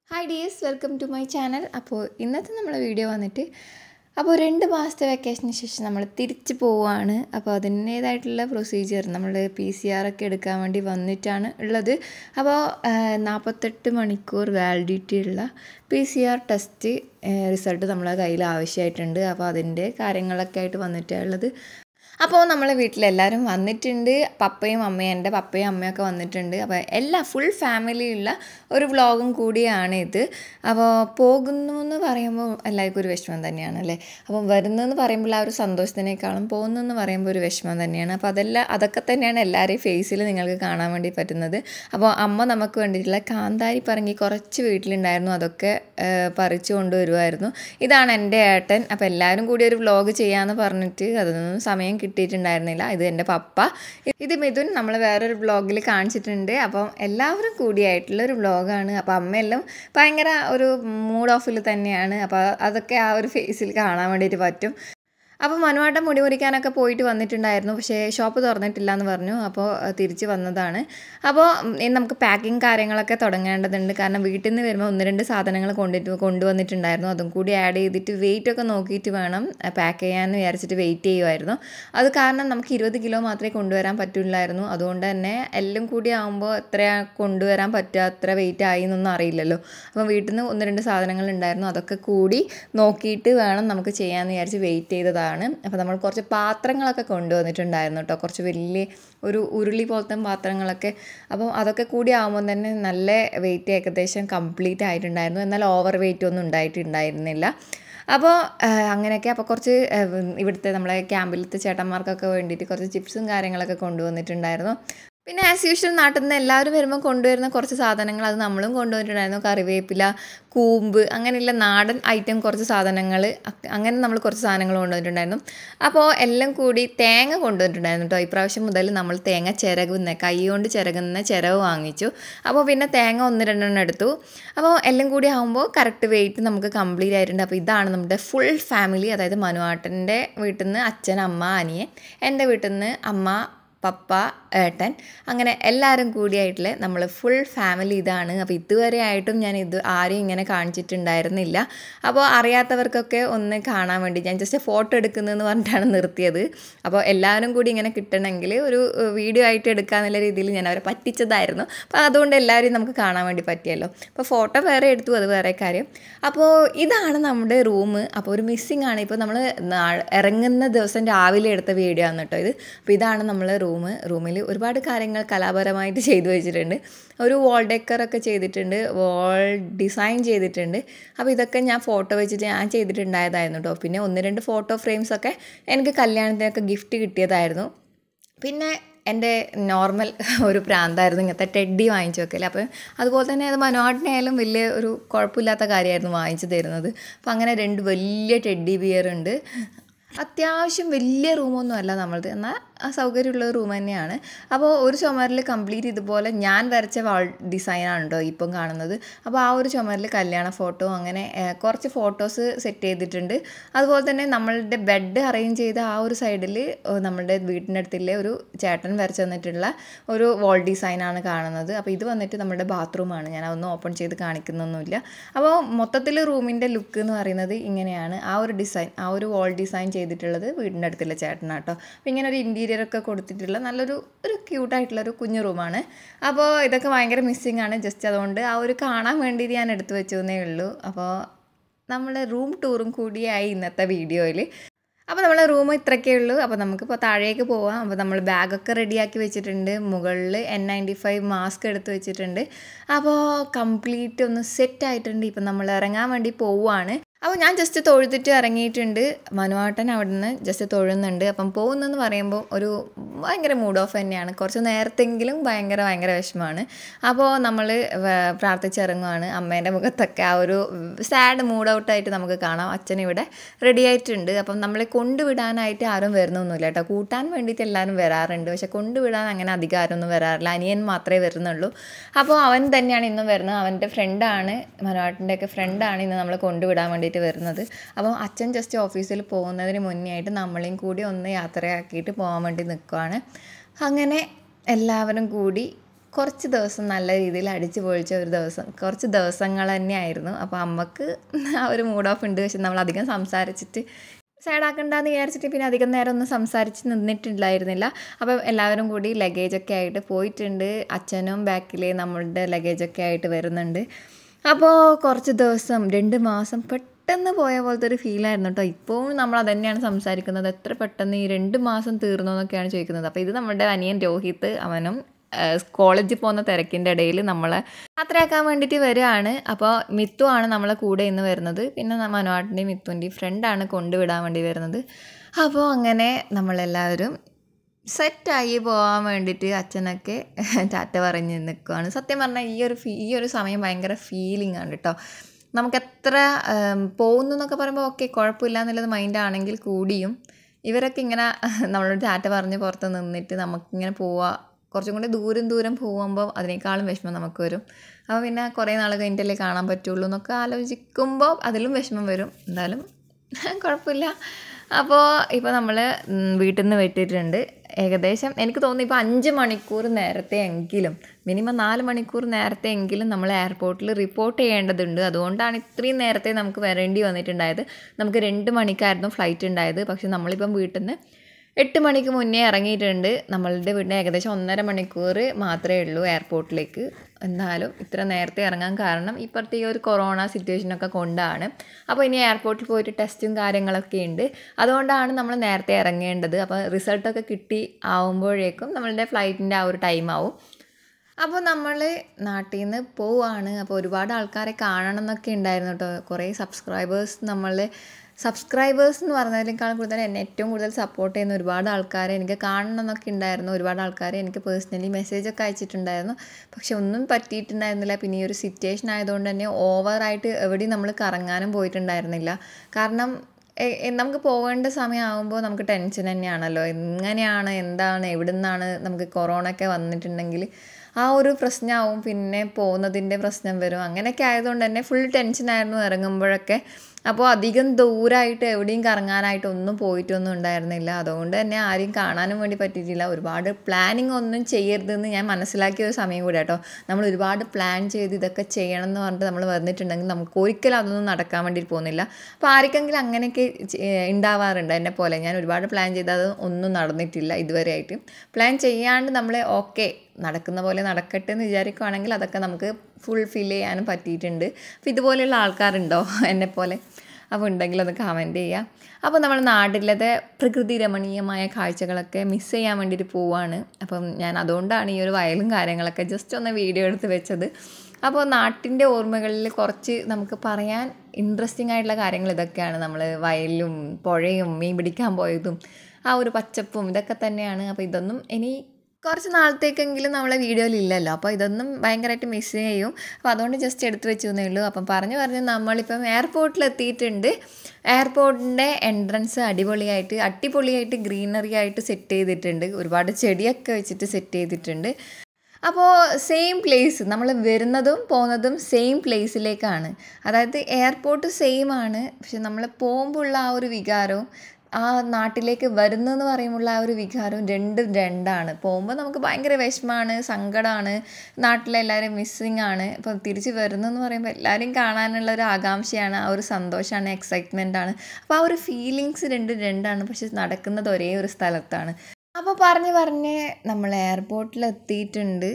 Hi dears welcome to my channel അപ്പോൾ ഇന്നത്തെ നമ്മളെ വീഡിയോ വന്നിട്ട് അപ്പോൾ രണ്ട് മാസത്തെ വെക്കേഷന് ശേഷം നമ്മൾ തിരിച്ച് പോവുകയാണ് അപ്പോൾ അതിൻ്റേതായിട്ടുള്ള പ്രൊസീജിയർ നമ്മൾ പി സി ആർ ഒക്കെ എടുക്കാൻ വേണ്ടി വന്നിട്ടാണ് ഉള്ളത് അപ്പോൾ നാൽപ്പത്തെട്ട് മണിക്കൂർ വാലിഡിറ്റി ഉള്ള P C R test result നമ്മളെ കയ്യിൽ ആവശ്യമായിട്ടുണ്ട് അപ്പോൾ അതിൻ്റെ കാര്യങ്ങളൊക്കെ ആയിട്ട് വന്നിട്ടാണ് ഉള്ളത് അപ്പോൾ നമ്മളെ വീട്ടിലെല്ലാവരും വന്നിട്ടുണ്ട് പപ്പയും അമ്മയും എൻ്റെ പപ്പയും അമ്മയൊക്കെ വന്നിട്ടുണ്ട് അപ്പോൾ എല്ലാ ഫുൾ ഫാമിലിയുള്ള ഒരു വ്ളോഗും കൂടിയാണ് ഇത് അപ്പോൾ പോകുന്നു എന്ന് പറയുമ്പോൾ എല്ലാവർക്കും ഒരു വിഷമം തന്നെയാണ് അല്ലേ അപ്പം വരുന്നതെന്ന് പറയുമ്പോൾ ആ ഒരു സന്തോഷത്തിനേക്കാളും പോകുന്നു എന്ന് പറയുമ്പോൾ ഒരു വിഷമം തന്നെയാണ് അപ്പോൾ അതെല്ലാം അതൊക്കെ തന്നെയാണ് എല്ലാവരെയും ഫേസിൽ നിങ്ങൾക്ക് കാണാൻ വേണ്ടി പറ്റുന്നത് അപ്പോൾ അമ്മ നമുക്ക് വേണ്ടിയിട്ടുള്ള കാന്താരി പറങ്ങി കുറച്ച് വീട്ടിലുണ്ടായിരുന്നു അതൊക്കെ പറിച്ചു കൊണ്ടുവരുമായിരുന്നു ഇതാണ് എൻ്റെ ഏട്ടൻ അപ്പോൾ എല്ലാവരും കൂടി ഒരു വ്ളോഗ് ചെയ്യാമെന്ന് പറഞ്ഞിട്ട് അതൊന്നും സമയം കിട്ടിയിട്ടുണ്ടായിരുന്നില്ല ഇത് എൻ്റെ പപ്പ ഇത് മിഥുൻ നമ്മൾ വേറൊരു വ്ളോഗിൽ കാണിച്ചിട്ടുണ്ട് അപ്പം എല്ലാവരും കൂടിയായിട്ടുള്ള ഒരു വ്ളോഗാണ് അപ്പോൾ അമ്മയെല്ലാം ഭയങ്കര ഒരു മൂഡ് ഓഫിൽ തന്നെയാണ് അപ്പോൾ അതൊക്കെ ആ ഒരു ഫേസിൽ കാണാൻ വേണ്ടിയിട്ട് പറ്റും അപ്പോൾ മനുവാട്ടം മുടി മുറിക്കാനൊക്കെ പോയിട്ട് വന്നിട്ടുണ്ടായിരുന്നു പക്ഷേ ഷോപ്പ് തുറന്നിട്ടില്ല എന്ന് പറഞ്ഞു അപ്പോൾ തിരിച്ച് വന്നതാണ് അപ്പോൾ ഇനി നമുക്ക് പാക്കിങ് കാര്യങ്ങളൊക്കെ തുടങ്ങേണ്ടതുണ്ട് കാരണം വീട്ടിൽ നിന്ന് വരുമ്പോൾ ഒന്ന് രണ്ട് സാധനങ്ങൾ കൊണ്ടിട്ട് കൊണ്ടുവന്നിട്ടുണ്ടായിരുന്നു അതും കൂടി ആഡ് ചെയ്തിട്ട് വെയിറ്റ് ഒക്കെ നോക്കിയിട്ട് വേണം പാക്ക് ചെയ്യാമെന്ന് വിചാരിച്ചിട്ട് വെയിറ്റ് ചെയ്യുമായിരുന്നു അത് കാരണം നമുക്ക് ഇരുപത് കിലോ മാത്രമേ കൊണ്ടുവരാൻ പറ്റില്ലായിരുന്നു അതുകൊണ്ട് തന്നെ എല്ലാം കൂടി ആകുമ്പോൾ എത്ര കൊണ്ടുവരാൻ പറ്റുക എത്ര വെയിറ്റ് ആയി എന്നൊന്നും അറിയില്ലല്ലോ അപ്പോൾ വീട്ടിൽ നിന്ന് ഒന്ന് രണ്ട് സാധനങ്ങൾ ഉണ്ടായിരുന്നു അതൊക്കെ കൂടി നോക്കിയിട്ട് വേണം നമുക്ക് ചെയ്യാമെന്ന് വിചാരിച്ച് വെയിറ്റ് ചെയ്തതാണ് ആണ് അപ്പോൾ നമ്മൾ കുറച്ച് പാത്രങ്ങളൊക്കെ കൊണ്ടുവന്നിട്ടുണ്ടായിരുന്നു കേട്ടോ കുറച്ച് വലിയ ഒരു ഉരുളി പോലത്തെ പാത്രങ്ങളൊക്കെ അപ്പം അതൊക്കെ കൂടി ആകുമ്പോൾ തന്നെ നല്ല വെയിറ്റ് ഏകദേശം കംപ്ലീറ്റ് ആയിട്ടുണ്ടായിരുന്നു എന്നാൽ ഓവർ വെയിറ്റ് ഒന്നും ഉണ്ടായിട്ടുണ്ടായിരുന്നില്ല അപ്പോൾ അങ്ങനെയൊക്കെ അപ്പോൾ കുറച്ച് ഇവിടുത്തെ നമ്മളെ ക്യാമ്പിലത്തെ ചേട്ടന്മാർക്കൊക്കെ വേണ്ടിയിട്ട് കുറച്ച് ചിപ്സും കാര്യങ്ങളൊക്കെ കൊണ്ടുവന്നിട്ടുണ്ടായിരുന്നു പിന്നെ ആസ് യൂഷ്വൽ നാട്ടിൽ നിന്ന് എല്ലാവരും വരുമ്പോൾ കൊണ്ടുവരുന്ന കുറച്ച് സാധനങ്ങൾ അത് നമ്മളും കൊണ്ടുവന്നിട്ടുണ്ടായിരുന്നു കറിവേപ്പില കൂമ്പ് അങ്ങനെയുള്ള നാടൻ ഐറ്റം കുറച്ച് സാധനങ്ങൾ അങ്ങനെ നമ്മൾ കുറച്ച് സാധനങ്ങൾ കൊണ്ടുവന്നിട്ടുണ്ടായിരുന്നു അപ്പോൾ എല്ലാം കൂടി തേങ്ങ കൊണ്ടുവന്നിട്ടുണ്ടായിരുന്നു കേട്ടോ ഇപ്രാവശ്യം മുതൽ നമ്മൾ തേങ്ങ ചിരകുന്ന കൈ കൊണ്ട് ചിരകുന്ന ചിരവ് വാങ്ങിച്ചു അപ്പോൾ പിന്നെ തേങ്ങ ഒന്ന് രണ്ടെണ്ണം എടുത്തു അപ്പോൾ എല്ലാം കൂടി ആകുമ്പോൾ കറക്റ്റ് വെയിറ്റ് നമുക്ക് കംപ്ലീറ്റ് ആയിട്ടുണ്ട് അപ്പോൾ ഇതാണ് നമ്മുടെ ഫുൾ ഫാമിലി അതായത് മനുവാട്ടൻ്റെ വീട്ടിൽ നിന്ന് അച്ഛൻ അമ്മ അനിയൻ എൻ്റെ വീട്ടിൽ നിന്ന് അമ്മ പപ്പ ഏട്ടൻ അങ്ങനെ എല്ലാവരും കൂടിയായിട്ടുള്ള നമ്മൾ ഫുൾ ഫാമിലി ഇതാണ് അപ്പോൾ ഇതുവരെ ആയിട്ടും ഞാൻ ഇത് ആരെയും ഇങ്ങനെ കാണിച്ചിട്ടുണ്ടായിരുന്നില്ല അപ്പോൾ അറിയാത്തവർക്കൊക്കെ ഒന്ന് കാണാൻ വേണ്ടി ഞാൻ ജസ്റ്റ് ഫോട്ടോ എടുക്കുന്നതെന്ന് പറഞ്ഞിട്ടാണ് നിർത്തിയത് അപ്പോൾ എല്ലാവരും കൂടി ഇങ്ങനെ കിട്ടണമെങ്കിൽ ഒരു വീഡിയോ ആയിട്ട് എടുക്കാന്നുള്ള രീതിയിൽ ഞാൻ അവരെ പറ്റിച്ചതായിരുന്നു അപ്പോൾ അതുകൊണ്ട് എല്ലാവരെയും നമുക്ക് കാണാൻ വേണ്ടി പറ്റിയല്ലോ അപ്പോൾ ഫോട്ടോ വേറെ എടുത്തു അത് വേറെ കാര്യം അപ്പോൾ ഇതാണ് നമ്മുടെ റൂം അപ്പോൾ ഒരു മിസ്സിങ് ആണ് ഇപ്പോൾ നമ്മൾ ഇറങ്ങുന്ന ദിവസം രാവിലെ എടുത്ത വീഡിയോ ആണ് കേട്ടോ ഇത് അപ്പോൾ ഇതാണ് നമ്മൾ റൂം റൂമിൽ ഒരുപാട് കാര്യങ്ങൾ കലാപരമായിട്ട് ചെയ്തു വെച്ചിട്ടുണ്ട് ഒരു വാൾ ഡെക്കറൊക്കെ ചെയ്തിട്ടുണ്ട് വാൾ ഡിസൈൻ ചെയ്തിട്ടുണ്ട് അപ്പോൾ ഇതൊക്കെ ഞാൻ ഫോട്ടോ വെച്ചിട്ട് ഞാൻ ചെയ്തിട്ടുണ്ടായതായിരുന്നു കേട്ടോ പിന്നെ ഒന്ന് രണ്ട് ഫോട്ടോ ഫ്രെയിംസൊക്കെ എനിക്ക് കല്യാണത്തിനൊക്കെ ഗിഫ്റ്റ് കിട്ടിയതായിരുന്നു പിന്നെ എൻ്റെ നോർമൽ ഒരു പ്രാന്തായിരുന്നു ഇങ്ങനത്തെ ടെഡി വാങ്ങിച്ചു വെക്കൽ അപ്പം അതുപോലെ തന്നെ അത് മനോഹരനായാലും വലിയ ഒരു കുഴപ്പമില്ലാത്ത കാര്യമായിരുന്നു വാങ്ങിച്ചു തരുന്നത് അപ്പോൾ അങ്ങനെ രണ്ട് വലിയ ടെഡി ബിയർ ഉണ്ട് അത്യാവശ്യം വലിയ റൂമൊന്നും അല്ല നമ്മളത് എന്നാൽ സൗകര്യമുള്ള റൂം തന്നെയാണ് അപ്പോൾ ഒരു ചുമരിൽ കംപ്ലീറ്റ് ഇതുപോലെ ഞാൻ വരച്ച വാൾ ഡിസൈനാണ് കേട്ടോ ഇപ്പം കാണുന്നത് അപ്പോൾ ആ ഒരു ചുമരിൽ കല്യാണ ഫോട്ടോ അങ്ങനെ കുറച്ച് ഫോട്ടോസ് സെറ്റ് ചെയ്തിട്ടുണ്ട് അതുപോലെ തന്നെ നമ്മളുടെ ബെഡ് അറേഞ്ച് ചെയ്ത ആ ഒരു സൈഡിൽ നമ്മളുടെ വീട്ടിൻ്റെ അടുത്തുള്ള ഒരു ചേട്ടൻ വരച്ച് തന്നിട്ടുള്ള ഒരു വാൾ ഡിസൈനാണ് കാണുന്നത് അപ്പോൾ ഇത് വന്നിട്ട് നമ്മുടെ ബാത്റൂമാണ് ഞാൻ അതൊന്നും ഓപ്പൺ ചെയ്ത് കാണിക്കുന്നൊന്നുമില്ല അപ്പോൾ മൊത്തത്തിൽ റൂമിൻ്റെ ലുക്ക് എന്ന് പറയുന്നത് ഇങ്ങനെയാണ് ആ ഒരു ഡിസൈൻ ആ ഒരു വാൾ ഡിസൈൻ ചെയ്തിട്ടുള്ളത് വീടിൻ്റെ അടുത്തുള്ള ചേട്ടനാട്ടോ അപ്പോൾ ഇങ്ങനെ ഒരു ഇൻറ്റീരിയർ ഒക്കെ കൊടുത്തിട്ടുള്ള നല്ലൊരു ഒരു ക്യൂട്ടായിട്ടുള്ളൊരു കുഞ്ഞു റൂമാണ് അപ്പോൾ ഇതൊക്കെ ഭയങ്കര മിസ്സിങ് ആണ് ജസ്റ്റ് അതുകൊണ്ട് ആ ഒരു കാണാൻ വേണ്ടിയിട്ട് ഞാൻ എടുത്തു വെച്ചെന്നേ ഉള്ളൂ അപ്പോൾ നമ്മൾ റൂം ടൂറും കൂടിയായി ഇന്നത്തെ വീഡിയോയിൽ അപ്പോൾ നമ്മളെ റൂം ഇത്രയൊക്കെ ഉള്ളൂ അപ്പോൾ നമുക്കിപ്പോൾ താഴേക്ക് പോവാം അപ്പോൾ നമ്മൾ ബാഗൊക്കെ റെഡിയാക്കി വെച്ചിട്ടുണ്ട് മുകളിൽ എൻ നയൻറ്റി ഫൈവ് മാസ്ക് എടുത്ത് വെച്ചിട്ടുണ്ട് അപ്പോൾ കംപ്ലീറ്റ് ഒന്ന് സെറ്റ് ആയിട്ടുണ്ട് ഇപ്പം നമ്മൾ ഇറങ്ങാൻ വേണ്ടി പോവുകയാണ് അപ്പോൾ ഞാൻ ജസ്റ്റ് തൊഴുതിട്ട് ഇറങ്ങിയിട്ടുണ്ട് മനുവാട്ടൻ അവിടെ നിന്ന് ജസ്റ്റ് തൊഴുന്നുണ്ട് അപ്പം പോകുന്നെന്ന് പറയുമ്പോൾ ഒരു ഭയങ്കര മൂഡ് ഓഫ് തന്നെയാണ് കുറച്ച് നേരത്തെങ്കിലും ഭയങ്കര ഭയങ്കര വിഷമമാണ് അപ്പോൾ നമ്മൾ പ്രാർത്ഥിച്ചിറങ്ങുവാണ് അമ്മേൻ്റെ മുഖത്തൊക്കെ ആ ഒരു സാഡ് മൂഡ് ഔട്ടായിട്ട് നമുക്ക് കാണാം അച്ഛൻ ഇവിടെ റെഡി ആയിട്ടുണ്ട് അപ്പം നമ്മളെ കൊണ്ടുവിടാനായിട്ട് ആരും വരുന്നൊന്നുമില്ല കേട്ടോ കൂട്ടാൻ വേണ്ടിയിട്ട് എല്ലാവരും വരാറുണ്ട് പക്ഷെ കൊണ്ടുവിടാൻ അങ്ങനെ അധികാരമൊന്നും വരാറില്ല അനിയൻ മാത്രമേ വരുന്നുള്ളൂ അപ്പോൾ അവൻ തന്നെയാണ് ഇന്നും വരുന്നത് അവൻ്റെ ഫ്രണ്ടാണ് മനുവാട്ടിൻ്റെയൊക്കെ ഫ്രണ്ടാണ് ഇന്ന് നമ്മളെ കൊണ്ടുവിടാൻ വേണ്ടിയിട്ട് വരുന്നത് അപ്പോൾ അച്ഛൻ ജസ്റ്റ് ഓഫീസിൽ പോകുന്നതിന് മുന്നേ ആയിട്ട് നമ്മളെയും കൂടി ഒന്ന് യാത്രയാക്കിയിട്ട് പോകാൻ വേണ്ടി നിൽക്കുവാണ് അങ്ങനെ എല്ലാവരും കൂടി കുറച്ച് ദിവസം നല്ല രീതിയിൽ അടിച്ചു പൊളിച്ച ഒരു ദിവസം കുറച്ച് ദിവസങ്ങൾ തന്നെയായിരുന്നു അപ്പോൾ അമ്മക്ക് ആ ഒരു മൂഡ് ഓഫ് ഉണ്ട് പക്ഷെ നമ്മൾ അധികം സംസാരിച്ചിട്ട് സൈഡാക്കണ്ടെന്ന് വിചാരിച്ചിട്ട് പിന്നെ അധികം നേരം ഒന്നും സംസാരിച്ച് നിന്നിട്ടുണ്ടായിരുന്നില്ല അപ്പം എല്ലാവരും കൂടി ലഗേജൊക്കെ ആയിട്ട് പോയിട്ടുണ്ട് അച്ഛനും ബാക്കിൽ നമ്മളുടെ ലഗേജൊക്കെ ആയിട്ട് വരുന്നുണ്ട് അപ്പോൾ കുറച്ച് ദിവസം രണ്ട് മാസം പെട്ടെന്ന് പോയ പോലത്തെ ഒരു ഫീലായിരുന്നു കേട്ടോ ഇപ്പോഴും നമ്മൾ അത് തന്നെയാണ് സംസാരിക്കുന്നത് എത്ര പെട്ടെന്ന് ഈ രണ്ട് മാസം തീർന്നു എന്നൊക്കെയാണ് ചോദിക്കുന്നത് അപ്പോൾ ഇത് നമ്മുടെ അനിയൻ രോഹിത് അവനും കോളേജിൽ പോകുന്ന തിരക്കിൻ്റെ ഇടയിൽ നമ്മളെ യാത്രയാക്കാൻ വേണ്ടിയിട്ട് വരികയാണ് അപ്പോൾ മിത്തു ആണ് നമ്മളെ കൂടെ ഇന്ന് വരുന്നത് പിന്നെ മനോഹറിൻ്റെയും മിത്തുവിൻ്റെയും ഫ്രണ്ടാണ് കൊണ്ടുവിടാൻ വേണ്ടി വരുന്നത് അപ്പോൾ അങ്ങനെ നമ്മളെല്ലാവരും സെറ്റായി പോകാൻ വേണ്ടിയിട്ട് അച്ഛനൊക്കെ ടാറ്റ പറഞ്ഞ് നിൽക്കുകയാണ് സത്യം പറഞ്ഞാൽ ഈ ഒരു ഫീ ഈ ഒരു സമയം ഭയങ്കര ഫീലിംഗ് ആണ് കേട്ടോ നമുക്ക് എത്ര പോകുന്നു എന്നൊക്കെ പറയുമ്പോൾ ഓക്കെ കുഴപ്പമില്ല എന്നുള്ളത് മൈൻഡാണെങ്കിൽ കൂടിയും ഇവരൊക്കെ ഇങ്ങനെ നമ്മളോട് ടാറ്റ പറഞ്ഞ് പുറത്ത് നിന്നിട്ട് നമുക്കിങ്ങനെ പോവുക കുറച്ചും കൂടി ദൂരം ദൂരം പോകുമ്പോൾ അതിനേക്കാളും വിഷമം നമുക്ക് വരും അപ്പോൾ പിന്നെ കുറേ നാൾ കഴിഞ്ഞിട്ടല്ലേ കാണാൻ പറ്റുള്ളൂ എന്നൊക്കെ ആലോചിക്കുമ്പോൾ അതിലും വിഷമം വരും എന്തായാലും കുഴപ്പമില്ല അപ്പോൾ ഇപ്പോൾ നമ്മൾ വീട്ടിൽ നിന്ന് വിട്ടിട്ടുണ്ട് ഏകദേശം എനിക്ക് തോന്നുന്നു ഇപ്പോൾ അഞ്ച് മണിക്കൂർ നേരത്തെ എങ്കിലും മിനിമം നാല് മണിക്കൂർ നേരത്തെ എങ്കിലും നമ്മൾ എയർപോർട്ടിൽ റിപ്പോർട്ട് ചെയ്യേണ്ടതുണ്ട് അതുകൊണ്ടാണ് ഇത്രയും നേരത്തെ നമുക്ക് വരേണ്ടി വന്നിട്ടുണ്ടായത് നമുക്ക് രണ്ട് മണിക്കായിരുന്നു ഫ്ലൈറ്റ് ഉണ്ടായത് പക്ഷെ നമ്മളിപ്പം വീട്ടിൽ നിന്ന് എട്ട് മണിക്ക് മുന്നേ ഇറങ്ങിയിട്ടുണ്ട് നമ്മളുടെ വീടിന് ഏകദേശം ഒന്നര മണിക്കൂർ മാത്രമേ ഉള്ളൂ എയർപോർട്ടിലേക്ക് എന്നാലും ഇത്ര നേരത്തെ ഇറങ്ങാൻ കാരണം ഇപ്പോഴത്തെ ഈ ഒരു കൊറോണ സിറ്റുവേഷനൊക്കെ കൊണ്ടാണ് അപ്പോൾ ഇനി എയർപോർട്ടിൽ പോയിട്ട് ടെസ്റ്റും കാര്യങ്ങളൊക്കെ ഉണ്ട് അതുകൊണ്ടാണ് നമ്മൾ നേരത്തെ ഇറങ്ങേണ്ടത് അപ്പോൾ റിസൾട്ടൊക്കെ കിട്ടി ആവുമ്പോഴേക്കും നമ്മളുടെ ഫ്ലൈറ്റിൻ്റെ ആ ഒരു ടൈം ആവും അപ്പോൾ നമ്മൾ നാട്ടിൽ നിന്ന് പോവാണ് അപ്പോൾ ഒരുപാട് ആൾക്കാരെ കാണണം എന്നൊക്കെ ഉണ്ടായിരുന്നു കേട്ടോ കുറേ സബ്സ്ക്രൈബേഴ്സ് നമ്മൾ സബ്സ്ക്രൈബേഴ്സ് എന്ന് പറഞ്ഞതിനേക്കാൾ കൂടുതൽ എന്നെ ഏറ്റവും കൂടുതൽ സപ്പോർട്ട് ചെയ്യുന്ന ഒരുപാട് ആൾക്കാരെ എനിക്ക് കാണണം എന്നൊക്കെ ഉണ്ടായിരുന്നു ഒരുപാട് ആൾക്കാരെ എനിക്ക് പേഴ്സണലി മെസ്സേജൊക്കെ അയച്ചിട്ടുണ്ടായിരുന്നു പക്ഷെ ഒന്നും പറ്റിയിട്ടുണ്ടായിരുന്നില്ല പിന്നെ ഈ ഒരു സിറ്റുവേഷൻ ആയതുകൊണ്ട് തന്നെ ഓവറായിട്ട് എവിടെയും നമ്മൾ കറങ്ങാനും പോയിട്ടുണ്ടായിരുന്നില്ല കാരണം നമുക്ക് പോകേണ്ട സമയമാകുമ്പോൾ നമുക്ക് ടെൻഷൻ തന്നെയാണല്ലോ എങ്ങനെയാണ് എന്താണ് എവിടെ നിന്നാണ് നമുക്ക് കൊറോണ ഒക്കെ വന്നിട്ടുണ്ടെങ്കിൽ ആ ഒരു പ്രശ്നമാവും പിന്നെ പോകുന്നതിൻ്റെ പ്രശ്നം വരും അങ്ങനെയൊക്കെ ആയതുകൊണ്ട് തന്നെ ഫുൾ ടെൻഷനായിരുന്നു ഇറങ്ങുമ്പോഴൊക്കെ അപ്പോൾ അധികം ദൂരമായിട്ട് എവിടെയും കറങ്ങാനായിട്ട് ഒന്നും പോയിട്ടൊന്നും ഉണ്ടായിരുന്നില്ല അതുകൊണ്ട് തന്നെ ആരെയും കാണാനും വേണ്ടി പറ്റിയിട്ടില്ല ഒരുപാട് പ്ലാനിങ് ഒന്നും ചെയ്യരുതെന്ന് ഞാൻ മനസ്സിലാക്കിയ ഒരു സമയം കൂടെ കേട്ടോ നമ്മൾ ഒരുപാട് പ്ലാൻ ചെയ്ത് ഇതൊക്കെ ചെയ്യണം എന്ന് പറഞ്ഞിട്ട് നമ്മൾ വന്നിട്ടുണ്ടെങ്കിൽ നമുക്ക് ഒരിക്കലും അതൊന്നും നടക്കാൻ വേണ്ടിയിട്ട് പോകുന്നില്ല അപ്പോൾ ആർക്കെങ്കിലും അങ്ങനെയൊക്കെ ഉണ്ടാവാറുണ്ട് എന്നെ പോലെ ഞാൻ ഒരുപാട് പ്ലാൻ ചെയ്ത് അത് ഒന്നും നടന്നിട്ടില്ല ഇതുവരെയായിട്ട് പ്ലാൻ ചെയ്യാണ്ട് നമ്മൾ ഓക്കെ നടക്കുന്ന പോലെ നടക്കട്ടെ എന്ന് വിചാരിക്കുവാണെങ്കിൽ അതൊക്കെ നമുക്ക് ഫുൾഫിൽ ചെയ്യാനും പറ്റിയിട്ടുണ്ട് അപ്പോൾ ഇതുപോലെയുള്ള ആൾക്കാരുണ്ടോ എന്നെപ്പോലെ അപ്പോൾ ഉണ്ടെങ്കിൽ ഒന്ന് കമൻറ്റ് ചെയ്യുക അപ്പോൾ നമ്മൾ നാട്ടിലത്തെ പ്രകൃതി രമണീയമായ കാഴ്ചകളൊക്കെ മിസ് ചെയ്യാൻ വേണ്ടിയിട്ട് പോവാണ് അപ്പം ഞാൻ അതുകൊണ്ടാണ് ഈ ഒരു വയലും കാര്യങ്ങളൊക്കെ ജസ്റ്റ് ഒന്ന് വീഡിയോ എടുത്ത് വെച്ചത് അപ്പോൾ നാട്ടിൻ്റെ ഓർമ്മകളിൽ കുറച്ച് നമുക്ക് പറയാൻ ഇൻട്രസ്റ്റിംഗ് ആയിട്ടുള്ള കാര്യങ്ങൾ ഇതൊക്കെയാണ് നമ്മൾ വയലും പുഴയും മീൻ പിടിക്കാൻ പോയതും ആ ഒരു പച്ചപ്പും ഇതൊക്കെ തന്നെയാണ് അപ്പോൾ ഇതൊന്നും ഇനി കുറച്ച് നാളത്തേക്കെങ്കിലും നമ്മളെ വീഡിയോയിൽ ഇല്ലല്ലോ അപ്പോൾ ഇതൊന്നും ഭയങ്കരമായിട്ട് മിസ് ചെയ്യും അപ്പോൾ അതുകൊണ്ട് ജസ്റ്റ് എടുത്ത് വെച്ചു എന്നേ ഉള്ളൂ അപ്പം പറഞ്ഞു പറഞ്ഞ് നമ്മളിപ്പം എയർപോർട്ടിൽ എത്തിയിട്ടുണ്ട് എയർപോർട്ടിൻ്റെ എൻട്രൻസ് അടിപൊളിയായിട്ട് അടിപൊളിയായിട്ട് ഗ്രീനറി ആയിട്ട് സെറ്റ് ചെയ്തിട്ടുണ്ട് ഒരുപാട് ചെടിയൊക്കെ വെച്ചിട്ട് സെറ്റ് ചെയ്തിട്ടുണ്ട് അപ്പോൾ സെയിം പ്ലേസ് നമ്മൾ വരുന്നതും പോകുന്നതും സെയിം പ്ലേസിലേക്കാണ് അതായത് എയർപോർട്ട് സെയിം ആണ് പക്ഷെ നമ്മൾ പോകുമ്പോൾ ഉള്ള ആ ഒരു വികാരവും ആ നാട്ടിലേക്ക് വരുന്നതെന്ന് പറയുമ്പോൾ ആ ഒരു വികാരവും രണ്ടും രണ്ടാണ് പോകുമ്പോൾ നമുക്ക് ഭയങ്കര വിഷമമാണ് സങ്കടമാണ് നാട്ടിലെല്ലാവരും മിസ്സിങ് ആണ് ഇപ്പോൾ തിരിച്ച് വരുന്നതെന്ന് പറയുമ്പോൾ എല്ലാവരും കാണാനുള്ള ഒരു ആകാംക്ഷയാണ് ആ ഒരു സന്തോഷമാണ് എക്സൈറ്റ്മെൻ്റ് ആണ് അപ്പോൾ ആ ഒരു ഫീലിങ്സ് രണ്ടും രണ്ടാണ് പക്ഷെ നടക്കുന്നത് ഒരേ ഒരു സ്ഥലത്താണ് അപ്പോൾ പറഞ്ഞ് പറഞ്ഞ് നമ്മൾ എയർപോർട്ടിൽ എത്തിയിട്ടുണ്ട്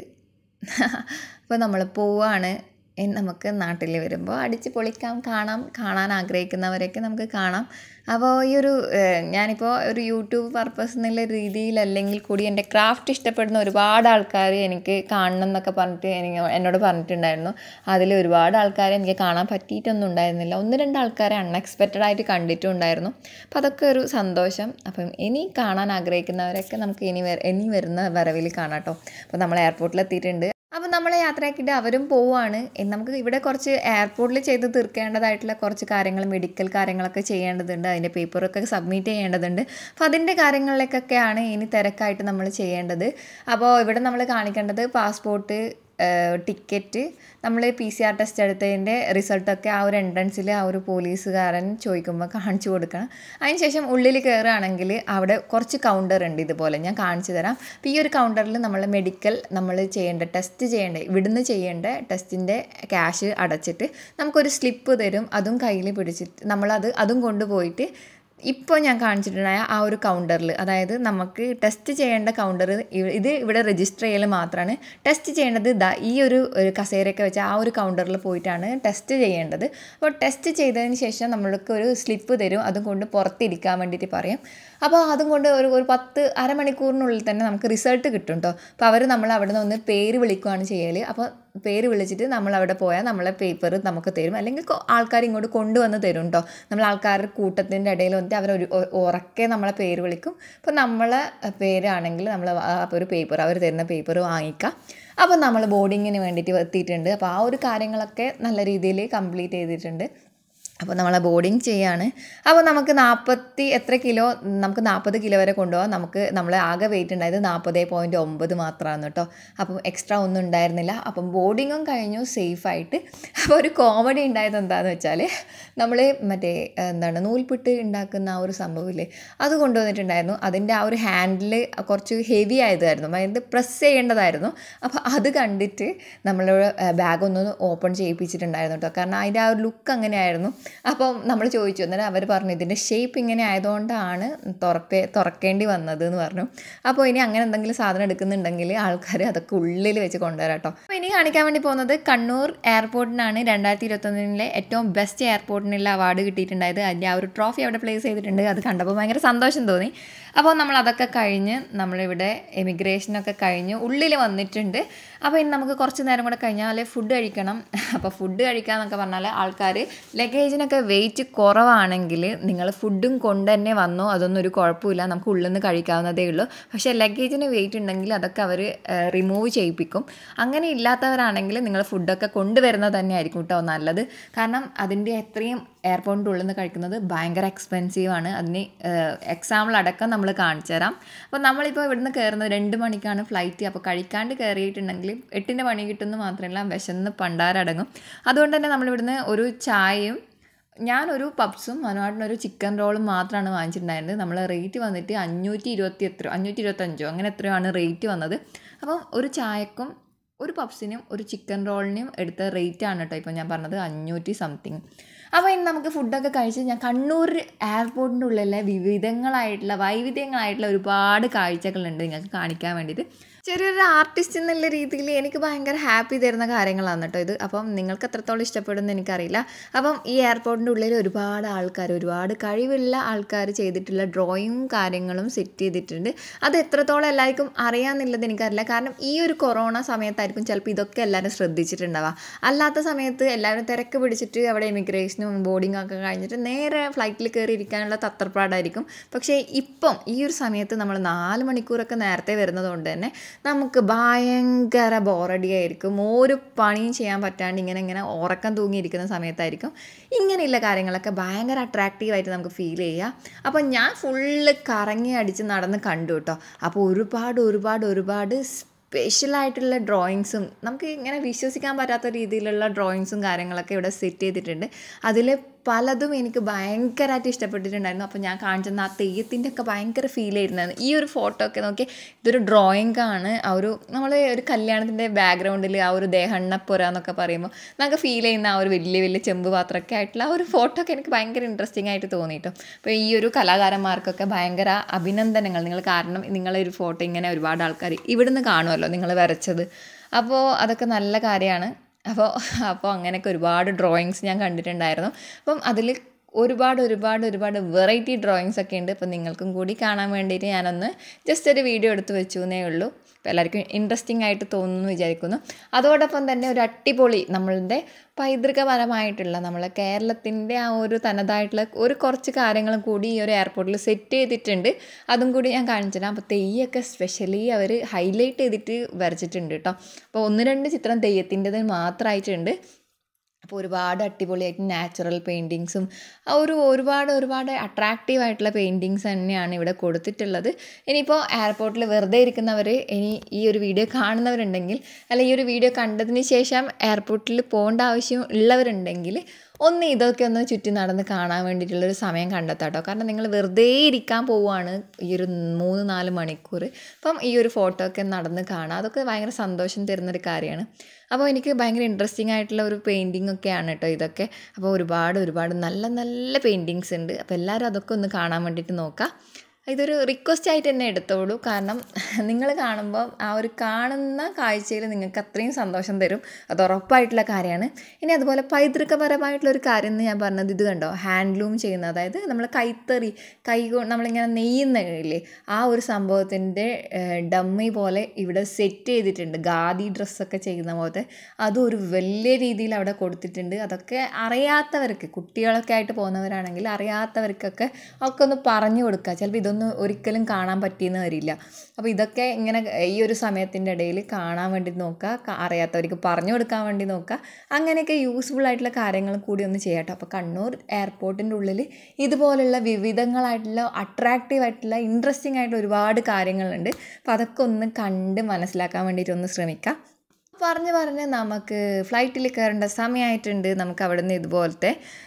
അപ്പോൾ നമ്മൾ പോവാണ് നമുക്ക് നാട്ടിൽ വരുമ്പോൾ അടിച്ച് പൊളിക്കാം കാണാം കാണാൻ ആഗ്രഹിക്കുന്നവരെയൊക്കെ നമുക്ക് കാണാം അപ്പോൾ ഈ ഒരു ഞാനിപ്പോൾ ഒരു യൂട്യൂബ് പർപ്പസ് എന്നുള്ള രീതിയിലല്ലെങ്കിൽ കൂടി എൻ്റെ ക്രാഫ്റ്റ് ഇഷ്ടപ്പെടുന്ന ഒരുപാട് ആൾക്കാർ എനിക്ക് കാണണം എന്നൊക്കെ പറഞ്ഞിട്ട് എനിക്ക് എന്നോട് പറഞ്ഞിട്ടുണ്ടായിരുന്നു അതിൽ ഒരുപാട് ആൾക്കാരെ എനിക്ക് കാണാൻ പറ്റിയിട്ടൊന്നും ഉണ്ടായിരുന്നില്ല ഒന്ന് രണ്ട് ആൾക്കാരെ അൺഎക്സ്പെക്റ്റഡ് ആയിട്ട് കണ്ടിട്ടും ഉണ്ടായിരുന്നു അപ്പോൾ അതൊക്കെ ഒരു സന്തോഷം അപ്പം ഇനി കാണാൻ ആഗ്രഹിക്കുന്നവരൊക്കെ നമുക്ക് ഇനി ഇനി വരുന്ന വരവിൽ കാണാം കേട്ടോ അപ്പോൾ നമ്മൾ എയർപോർട്ടിൽ എത്തിയിട്ടുണ്ട് അപ്പോൾ നമ്മളെ യാത്രയാക്കിയിട്ട് അവരും പോവുകയാണ് നമുക്ക് ഇവിടെ കുറച്ച് എയർപോർട്ടിൽ ചെയ്ത് തീർക്കേണ്ടതായിട്ടുള്ള കുറച്ച് കാര്യങ്ങൾ മെഡിക്കൽ കാര്യങ്ങളൊക്കെ ചെയ്യേണ്ടതുണ്ട് അതിൻ്റെ പേപ്പറൊക്കെ സബ്മിറ്റ് ചെയ്യേണ്ടതുണ്ട് അപ്പോൾ അതിൻ്റെ കാര്യങ്ങളിലേക്കൊക്കെയാണ് ഇനി തിരക്കായിട്ട് നമ്മൾ ചെയ്യേണ്ടത് അപ്പോൾ ഇവിടെ നമ്മൾ കാണിക്കേണ്ടത് പാസ്പോർട്ട് ടിക്കറ്റ് നമ്മൾ പി സി ആർ ടെസ്റ്റ് എടുത്തതിൻ്റെ റിസൾട്ടൊക്കെ ആ ഒരു എൻട്രൻസിൽ ആ ഒരു പോലീസുകാരൻ ചോദിക്കുമ്പോൾ കാണിച്ചു കൊടുക്കണം അതിനുശേഷം ഉള്ളിൽ കയറുകയാണെങ്കിൽ അവിടെ കുറച്ച് കൗണ്ടർ ഉണ്ട് ഇതുപോലെ ഞാൻ കാണിച്ചു തരാം അപ്പോൾ ഈ ഒരു കൗണ്ടറിൽ നമ്മൾ മെഡിക്കൽ നമ്മൾ ചെയ്യേണ്ട ടെസ്റ്റ് ചെയ്യേണ്ട ഇവിടുന്ന് ചെയ്യേണ്ട ടെസ്റ്റിൻ്റെ ക്യാഷ് അടച്ചിട്ട് നമുക്കൊരു സ്ലിപ്പ് തരും അതും കയ്യിൽ പിടിച്ചിട്ട് നമ്മളത് അതും കൊണ്ടുപോയിട്ട് ഇപ്പോൾ ഞാൻ കാണിച്ചിട്ടുണ്ടായ ആ ഒരു കൗണ്ടറിൽ അതായത് നമുക്ക് ടെസ്റ്റ് ചെയ്യേണ്ട കൗണ്ടർ ഇത് ഇവിടെ രജിസ്റ്റർ ചെയ്യൽ മാത്രമാണ് ടെസ്റ്റ് ചെയ്യേണ്ടത് ദാ ഈ ഒരു ഒരു കസേരയൊക്കെ വെച്ച് ആ ഒരു കൗണ്ടറിൽ പോയിട്ടാണ് ടെസ്റ്റ് ചെയ്യേണ്ടത് അപ്പോൾ ടെസ്റ്റ് ചെയ്തതിന് ശേഷം നമ്മൾക്ക് ഒരു സ്ലിപ്പ് തരും അതും കൊണ്ട് പുറത്തിരിക്കാൻ വേണ്ടിയിട്ട് പറയും അപ്പോൾ അതും കൊണ്ട് ഒരു ഒരു പത്ത് അരമണിക്കൂറിനുള്ളിൽ തന്നെ നമുക്ക് റിസൾട്ട് കിട്ടും കേട്ടോ അപ്പോൾ അവർ നമ്മൾ അവിടെ നിന്ന് ഒന്ന് പേര് വിളിക്കുകയാണ് ചെയ്യൽ അപ്പോൾ പേര് വിളിച്ചിട്ട് നമ്മൾ അവിടെ പോയാൽ നമ്മളെ പേപ്പർ നമുക്ക് തരും അല്ലെങ്കിൽ ആൾക്കാർ ഇങ്ങോട്ട് കൊണ്ടുവന്ന് തരും കേട്ടോ നമ്മൾ ആൾക്കാരുടെ കൂട്ടത്തിൻ്റെ ഇടയിൽ വന്നിട്ട് അവർ ഒരു ഉറക്കെ നമ്മളെ പേര് വിളിക്കും അപ്പോൾ നമ്മളെ പേരാണെങ്കിൽ നമ്മൾ അപ്പോൾ ഒരു പേപ്പർ അവർ തരുന്ന പേപ്പർ വാങ്ങിക്കാം അപ്പോൾ നമ്മൾ ബോർഡിങ്ങിന് വേണ്ടിയിട്ട് എത്തിയിട്ടുണ്ട് അപ്പോൾ ആ ഒരു കാര്യങ്ങളൊക്കെ നല്ല രീതിയിൽ കംപ്ലീറ്റ് ചെയ്തിട്ടുണ്ട് അപ്പോൾ നമ്മളെ ബോർഡിങ് ചെയ്യാണ് അപ്പോൾ നമുക്ക് നാൽപ്പത്തി എത്ര കിലോ നമുക്ക് നാൽപ്പത് കിലോ വരെ കൊണ്ടുപോകാം നമുക്ക് നമ്മൾ ആകെ വെയിറ്റ് ഉണ്ടായത് നാൽപ്പത് പോയിൻറ്റ് ഒമ്പത് മാത്രമാണ് കേട്ടോ അപ്പം എക്സ്ട്രാ ഒന്നും ഉണ്ടായിരുന്നില്ല അപ്പം ബോർഡിങ്ങും കഴിഞ്ഞു സേഫായിട്ട് അപ്പോൾ ഒരു കോമഡി ഉണ്ടായത് എന്താണെന്ന് വെച്ചാൽ നമ്മൾ മറ്റേ എന്താണ് നൂൽപുട്ട് ഉണ്ടാക്കുന്ന ആ ഒരു സംഭവമില്ലേ അത് കൊണ്ടുവന്നിട്ടുണ്ടായിരുന്നു അതിൻ്റെ ആ ഒരു ഹാൻഡിൽ കുറച്ച് ഹെവി ആയതായിരുന്നു അതായത് പ്രസ് ചെയ്യേണ്ടതായിരുന്നു അപ്പോൾ അത് കണ്ടിട്ട് നമ്മൾ ബാഗ് ഒന്ന് ഓപ്പൺ ചെയ്യിപ്പിച്ചിട്ടുണ്ടായിരുന്നു കേട്ടോ കാരണം അതിൻ്റെ ആ ഒരു ലുക്ക് അങ്ങനെയായിരുന്നു അപ്പം നമ്മൾ ചോദിച്ചു അന്നേരം അവർ പറഞ്ഞു ഇതിൻ്റെ ഷേപ്പ് ഇങ്ങനെ ആയതുകൊണ്ടാണ് തുറപ്പേ തുറക്കേണ്ടി വന്നത് എന്ന് പറഞ്ഞു അപ്പോൾ ഇനി അങ്ങനെ എന്തെങ്കിലും സാധനം എടുക്കുന്നുണ്ടെങ്കിൽ ആൾക്കാർ അതൊക്കെ ഉള്ളിൽ വെച്ച് കൊണ്ടുവരാം കേട്ടോ അപ്പോൾ ഇനി കാണിക്കാൻ വേണ്ടി പോകുന്നത് കണ്ണൂർ എയർപോർട്ടിനാണ് രണ്ടായിരത്തി ഇരുപത്തൊന്നിലെ ഏറ്റവും ബെസ്റ്റ് എയർപോർട്ടിനുള്ള അവാർഡ് കിട്ടിയിട്ടുണ്ടായത് അതിൻ്റെ ആ ഒരു ട്രോഫി അവിടെ പ്ലേസ് ചെയ്തിട്ടുണ്ട് അത് കണ്ടപ്പോൾ ഭയങ്കര സന്തോഷം തോന്നി അപ്പോൾ നമ്മൾ അതൊക്കെ കഴിഞ്ഞ് നമ്മളിവിടെ എമിഗ്രേഷനൊക്കെ കഴിഞ്ഞ് ഉള്ളിൽ വന്നിട്ടുണ്ട് അപ്പോൾ ഇനി നമുക്ക് കുറച്ച് നേരം കൂടെ കഴിഞ്ഞാൽ ഫുഡ് കഴിക്കണം അപ്പോൾ ഫുഡ് കഴിക്കാമെന്നൊക്കെ പറഞ്ഞാൽ ആൾക്കാർ ലഗേജിനൊക്കെ വെയിറ്റ് കുറവാണെങ്കിൽ നിങ്ങൾ ഫുഡും കൊണ്ട് തന്നെ വന്നോ അതൊന്നും ഒരു കുഴപ്പമില്ല നമുക്ക് ഉള്ളിൽ നിന്ന് കഴിക്കാവുന്നതേ ഉള്ളൂ പക്ഷേ ലഗേജിന് വെയിറ്റ് ഉണ്ടെങ്കിൽ അതൊക്കെ അവർ റിമൂവ് ചെയ്യിപ്പിക്കും അങ്ങനെ ഇല്ലാത്തവരാണെങ്കിൽ നിങ്ങൾ ഫുഡൊക്കെ കൊണ്ടുവരുന്നത് തന്നെ ആയിരിക്കും കേട്ടോ നല്ലത് കാരണം അതിൻ്റെ എത്രയും എയർപോർട്ടിൻ്റെ ഉള്ളിൽ നിന്ന് കഴിക്കുന്നത് ഭയങ്കര എക്സ്പെൻസീവാണ് അതിന് എക്സാമ്പിൾ അടക്കം നമ്മൾ കാണിച്ചു തരാം അപ്പോൾ നമ്മളിപ്പോൾ ഇവിടുന്ന് കയറുന്നത് രണ്ട് മണിക്കാണ് ഫ്ലൈറ്റ് അപ്പോൾ കഴിക്കാണ്ട് കയറിയിട്ടുണ്ടെങ്കിൽ എട്ടിൻ്റെ പണി കിട്ടുമെന്ന് മാത്രമല്ല വിശന്ന് പണ്ടാരടങ്ങും അതുകൊണ്ട് തന്നെ നമ്മളിവിടുന്ന് ഒരു ചായയും ഞാനൊരു പപ്സും മനോഹരനൊരു ചിക്കൻ റോളും മാത്രമാണ് വാങ്ങിച്ചിട്ടുണ്ടായിരുന്നത് നമ്മൾ റേറ്റ് വന്നിട്ട് അഞ്ഞൂറ്റി ഇരുപത്തി എത്രയോ അഞ്ഞൂറ്റി ഇരുപത്തഞ്ചോ അങ്ങനെ എത്രയോ ആണ് റേറ്റ് വന്നത് അപ്പം ഒരു ചായക്കും ഒരു പപ്സിനും ഒരു ചിക്കൻ റോളിനും എടുത്ത റേറ്റ് ആണ് കേട്ടോ ഇപ്പോൾ ഞാൻ പറഞ്ഞത് അഞ്ഞൂറ്റി സംതിങ് അപ്പോൾ ഇനി നമുക്ക് ഫുഡൊക്കെ കഴിച്ച് ഞാൻ കണ്ണൂർ എയർപോർട്ടിൻ്റെ ഉള്ളിലെ വിവിധങ്ങളായിട്ടുള്ള വൈവിധ്യങ്ങളായിട്ടുള്ള ഒരുപാട് കാഴ്ചകളുണ്ട് നിങ്ങൾക്ക് കാണിക്കാൻ വേണ്ടിയിട്ട് ചെറിയൊരു ആർട്ടിസ്റ്റ് എന്നുള്ള രീതിയിൽ എനിക്ക് ഭയങ്കര ഹാപ്പി തരുന്ന കാര്യങ്ങളാണ് കേട്ടോ ഇത് അപ്പം നിങ്ങൾക്ക് എത്രത്തോളം ഇഷ്ടപ്പെടുമെന്ന് എനിക്കറിയില്ല അപ്പം ഈ എയർപോർട്ടിൻ്റെ ഉള്ളിൽ ഒരുപാട് ആൾക്കാർ ഒരുപാട് കഴിവുള്ള ആൾക്കാർ ചെയ്തിട്ടുള്ള ഡ്രോയിങ്ങും കാര്യങ്ങളും സെറ്റ് ചെയ്തിട്ടുണ്ട് അത് എത്രത്തോളം എല്ലാവർക്കും അറിയാമെന്നുള്ളത് എനിക്കറിയില്ല കാരണം ഈ ഒരു കൊറോണ സമയത്തായിരിക്കും ചിലപ്പോൾ ഇതൊക്കെ എല്ലാവരും ശ്രദ്ധിച്ചിട്ടുണ്ടാവുക അല്ലാത്ത സമയത്ത് എല്ലാവരും തിരക്ക് പിടിച്ചിട്ട് അവിടെ ഇമിഗ്രേഷനും ബോർഡിങ്ങും ഒക്കെ കഴിഞ്ഞിട്ട് നേരെ ഫ്ലൈറ്റിൽ കയറി ഇരിക്കാനുള്ള തത്രപ്പാടായിരിക്കും പക്ഷേ ഇപ്പം ഈ ഒരു സമയത്ത് നമ്മൾ നാല് മണിക്കൂറൊക്കെ നേരത്തെ വരുന്നതുകൊണ്ട് തന്നെ നമുക്ക് ഭയങ്കര ബോറടിയായിരിക്കും ഒരു പണിയും ചെയ്യാൻ പറ്റാണ്ട് ഇങ്ങനെ ഇങ്ങനെ ഉറക്കം തൂങ്ങിയിരിക്കുന്ന സമയത്തായിരിക്കും ഇങ്ങനെയുള്ള കാര്യങ്ങളൊക്കെ ഭയങ്കര അട്രാക്റ്റീവായിട്ട് നമുക്ക് ഫീൽ ചെയ്യുക അപ്പോൾ ഞാൻ ഫുള്ള് കറങ്ങി അടിച്ച് നടന്ന് കണ്ടു കേട്ടോ അപ്പോൾ ഒരുപാട് ഒരുപാട് ഒരുപാട് സ്പെഷ്യലായിട്ടുള്ള ഡ്രോയിങ്സും നമുക്ക് ഇങ്ങനെ വിശ്വസിക്കാൻ പറ്റാത്ത രീതിയിലുള്ള ഡ്രോയിങ്സും കാര്യങ്ങളൊക്കെ ഇവിടെ സെറ്റ് ചെയ്തിട്ടുണ്ട് അതിൽ പലതും എനിക്ക് ഭയങ്കരമായിട്ട് ഇഷ്ടപ്പെട്ടിട്ടുണ്ടായിരുന്നു അപ്പോൾ ഞാൻ കാണിച്ചെന്ന ആ തെയ്യത്തിൻ്റെ ഒക്കെ ഭയങ്കര ഫീൽ ആയിരുന്നു ഈ ഒരു ഫോട്ടോ ഒക്കെ നോക്കി ഇതൊരു ഡ്രോയിങ് ആണ് ആ ഒരു നമ്മൾ ഒരു കല്യാണത്തിൻ്റെ ബാക്ക്ഗ്രൗണ്ടിൽ ആ ഒരു ദേഹണ്ണപ്പുര എന്നൊക്കെ പറയുമ്പോൾ നമുക്ക് ഫീൽ ചെയ്യുന്ന ആ ഒരു വലിയ വലിയ ചെമ്പ് പാത്രമൊക്കെ ആയിട്ടുള്ള ആ ഒരു ഫോട്ടോ ഒക്കെ എനിക്ക് ഭയങ്കര ഇൻട്രസ്റ്റിംഗ് ആയിട്ട് തോന്നിയിട്ടു അപ്പോൾ ഈ ഒരു കലാകാരന്മാർക്കൊക്കെ ഭയങ്കര അഭിനന്ദനങ്ങൾ നിങ്ങൾ കാരണം നിങ്ങളെ ഒരു ഫോട്ടോ ഇങ്ങനെ ഒരുപാട് ആൾക്കാർ ഇവിടുന്ന് കാണുമല്ലോ നിങ്ങൾ വരച്ചത് അപ്പോൾ അതൊക്കെ നല്ല കാര്യമാണ് അപ്പോൾ അപ്പോൾ അങ്ങനെയൊക്കെ ഒരുപാട് ഡ്രോയിങ്സ് ഞാൻ കണ്ടിട്ടുണ്ടായിരുന്നു അപ്പം അതിൽ ഒരുപാട് ഒരുപാട് ഒരുപാട് വെറൈറ്റി ഡ്രോയിങ്സ് ഒക്കെ ഉണ്ട് അപ്പോൾ നിങ്ങൾക്കും കൂടി കാണാൻ വേണ്ടിയിട്ട് ഞാനൊന്ന് ജസ്റ്റ് ഒരു വീഡിയോ എടുത്ത് വെച്ചു എന്നേ ഉള്ളൂ അപ്പോൾ എല്ലാവർക്കും ഇൻട്രസ്റ്റിംഗ് ആയിട്ട് തോന്നുന്നു വിചാരിക്കുന്നു അതോടൊപ്പം തന്നെ ഒരു അടിപൊളി നമ്മളുടെ പൈതൃകപരമായിട്ടുള്ള നമ്മളെ കേരളത്തിൻ്റെ ആ ഒരു തനതായിട്ടുള്ള ഒരു കുറച്ച് കാര്യങ്ങളും കൂടി ഈ ഒരു എയർപോർട്ടിൽ സെറ്റ് ചെയ്തിട്ടുണ്ട് അതും കൂടി ഞാൻ കാണിച്ചിടാം അപ്പോൾ തെയ്യമൊക്കെ സ്പെഷ്യലി അവർ ഹൈലൈറ്റ് ചെയ്തിട്ട് വരച്ചിട്ടുണ്ട് കേട്ടോ അപ്പോൾ ഒന്ന് രണ്ട് ചിത്രം തെയ്യത്തിൻ്റെത് മാത്രമായിട്ടുണ്ട് അപ്പോൾ ഒരുപാട് അടിപൊളിയായിട്ട് നാച്ചുറൽ പെയിൻറ്റിങ്സും ആ ഒരു ഒരുപാട് ഒരുപാട് അട്രാക്റ്റീവ് ആയിട്ടുള്ള പെയിൻറ്റിങ്സ് തന്നെയാണ് ഇവിടെ കൊടുത്തിട്ടുള്ളത് ഇനിയിപ്പോൾ എയർപോർട്ടിൽ വെറുതെ ഇരിക്കുന്നവർ ഇനി ഈ ഒരു വീഡിയോ കാണുന്നവരുണ്ടെങ്കിൽ അല്ലെങ്കിൽ ഈ ഒരു വീഡിയോ കണ്ടതിന് ശേഷം എയർപോർട്ടിൽ പോകേണ്ട ആവശ്യം ഉള്ളവരുണ്ടെങ്കിൽ ഒന്ന് ഇതൊക്കെ ഒന്ന് ചുറ്റി നടന്ന് കാണാൻ വേണ്ടിയിട്ടുള്ളൊരു സമയം കണ്ടെത്താം കേട്ടോ കാരണം നിങ്ങൾ വെറുതെ ഇരിക്കാൻ പോവുകയാണ് ഈ ഒരു മൂന്ന് നാല് മണിക്കൂർ അപ്പം ഈ ഒരു ഫോട്ടോ ഒക്കെ നടന്ന് കാണാം അതൊക്കെ ഭയങ്കര സന്തോഷം തരുന്നൊരു കാര്യമാണ് അപ്പോൾ എനിക്ക് ഭയങ്കര ഇൻട്രസ്റ്റിംഗ് ആയിട്ടുള്ള ഒരു പെയിൻറ്റിംഗ് ഒക്കെയാണ് കേട്ടോ ഇതൊക്കെ അപ്പോൾ ഒരുപാട് ഒരുപാട് നല്ല നല്ല പെയിൻറ്റിങ്സ് ഉണ്ട് അപ്പോൾ എല്ലാവരും അതൊക്കെ ഒന്ന് കാണാൻ വേണ്ടിയിട്ട് നോക്കാം ഇതൊരു റിക്വസ്റ്റ് ആയിട്ട് തന്നെ എടുത്തോളൂ കാരണം നിങ്ങൾ കാണുമ്പോൾ ആ ഒരു കാണുന്ന കാഴ്ചയിൽ നിങ്ങൾക്ക് അത്രയും സന്തോഷം തരും അത് ഉറപ്പായിട്ടുള്ള കാര്യമാണ് ഇനി അതുപോലെ പൈതൃകപരമായിട്ടുള്ള ഒരു കാര്യം എന്ന് ഞാൻ പറഞ്ഞത് ഇത് കണ്ടോ ഹാൻഡ്ലൂം ചെയ്യുന്ന അതായത് നമ്മൾ കൈത്തറി കൈ കൊണ്ട് നമ്മളിങ്ങനെ നെയ്യുന്നില്ലേ ആ ഒരു സംഭവത്തിൻ്റെ ഡമ്മി പോലെ ഇവിടെ സെറ്റ് ചെയ്തിട്ടുണ്ട് ഖാദി ഡ്രസ്സൊക്കെ ചെയ്യുന്ന പോലത്തെ അതും ഒരു വലിയ രീതിയിൽ അവിടെ കൊടുത്തിട്ടുണ്ട് അതൊക്കെ അറിയാത്തവർക്ക് കുട്ടികളൊക്കെ ആയിട്ട് പോകുന്നവരാണെങ്കിൽ അറിയാത്തവർക്കൊക്കെ ഒക്കെ ഒന്ന് പറഞ്ഞു കൊടുക്കുക ചിലപ്പോൾ ഇതൊന്നും ഒരിക്കലും കാണാൻ പറ്റിയെന്ന് വരില്ല അപ്പോൾ ഇതൊക്കെ ഇങ്ങനെ ഈ ഒരു സമയത്തിൻ്റെ ഇടയിൽ കാണാൻ വേണ്ടി നോക്കുക അറിയാത്തവർക്ക് പറഞ്ഞു കൊടുക്കാൻ വേണ്ടി നോക്കുക അങ്ങനെയൊക്കെ യൂസ്ഫുൾ ആയിട്ടുള്ള കാര്യങ്ങൾ കൂടി ഒന്ന് ചെയ്യാട്ടോ അപ്പോൾ കണ്ണൂർ എയർപോർട്ടിൻ്റെ ഉള്ളിൽ ഇതുപോലുള്ള വിവിധങ്ങളായിട്ടുള്ള അട്രാക്റ്റീവ് ആയിട്ടുള്ള ഇൻട്രസ്റ്റിംഗ് ആയിട്ടുള്ള ഒരുപാട് കാര്യങ്ങളുണ്ട് അപ്പോൾ അതൊക്കെ ഒന്ന് കണ്ട് മനസ്സിലാക്കാൻ വേണ്ടിയിട്ട് ഒന്ന് ശ്രമിക്കാം പറഞ്ഞ് പറഞ്ഞ് നമുക്ക് ഫ്ലൈറ്റിൽ കയറേണ്ട സമയമായിട്ടുണ്ട് നമുക്ക് അവിടെ നിന്ന് ഇതുപോലത്തെ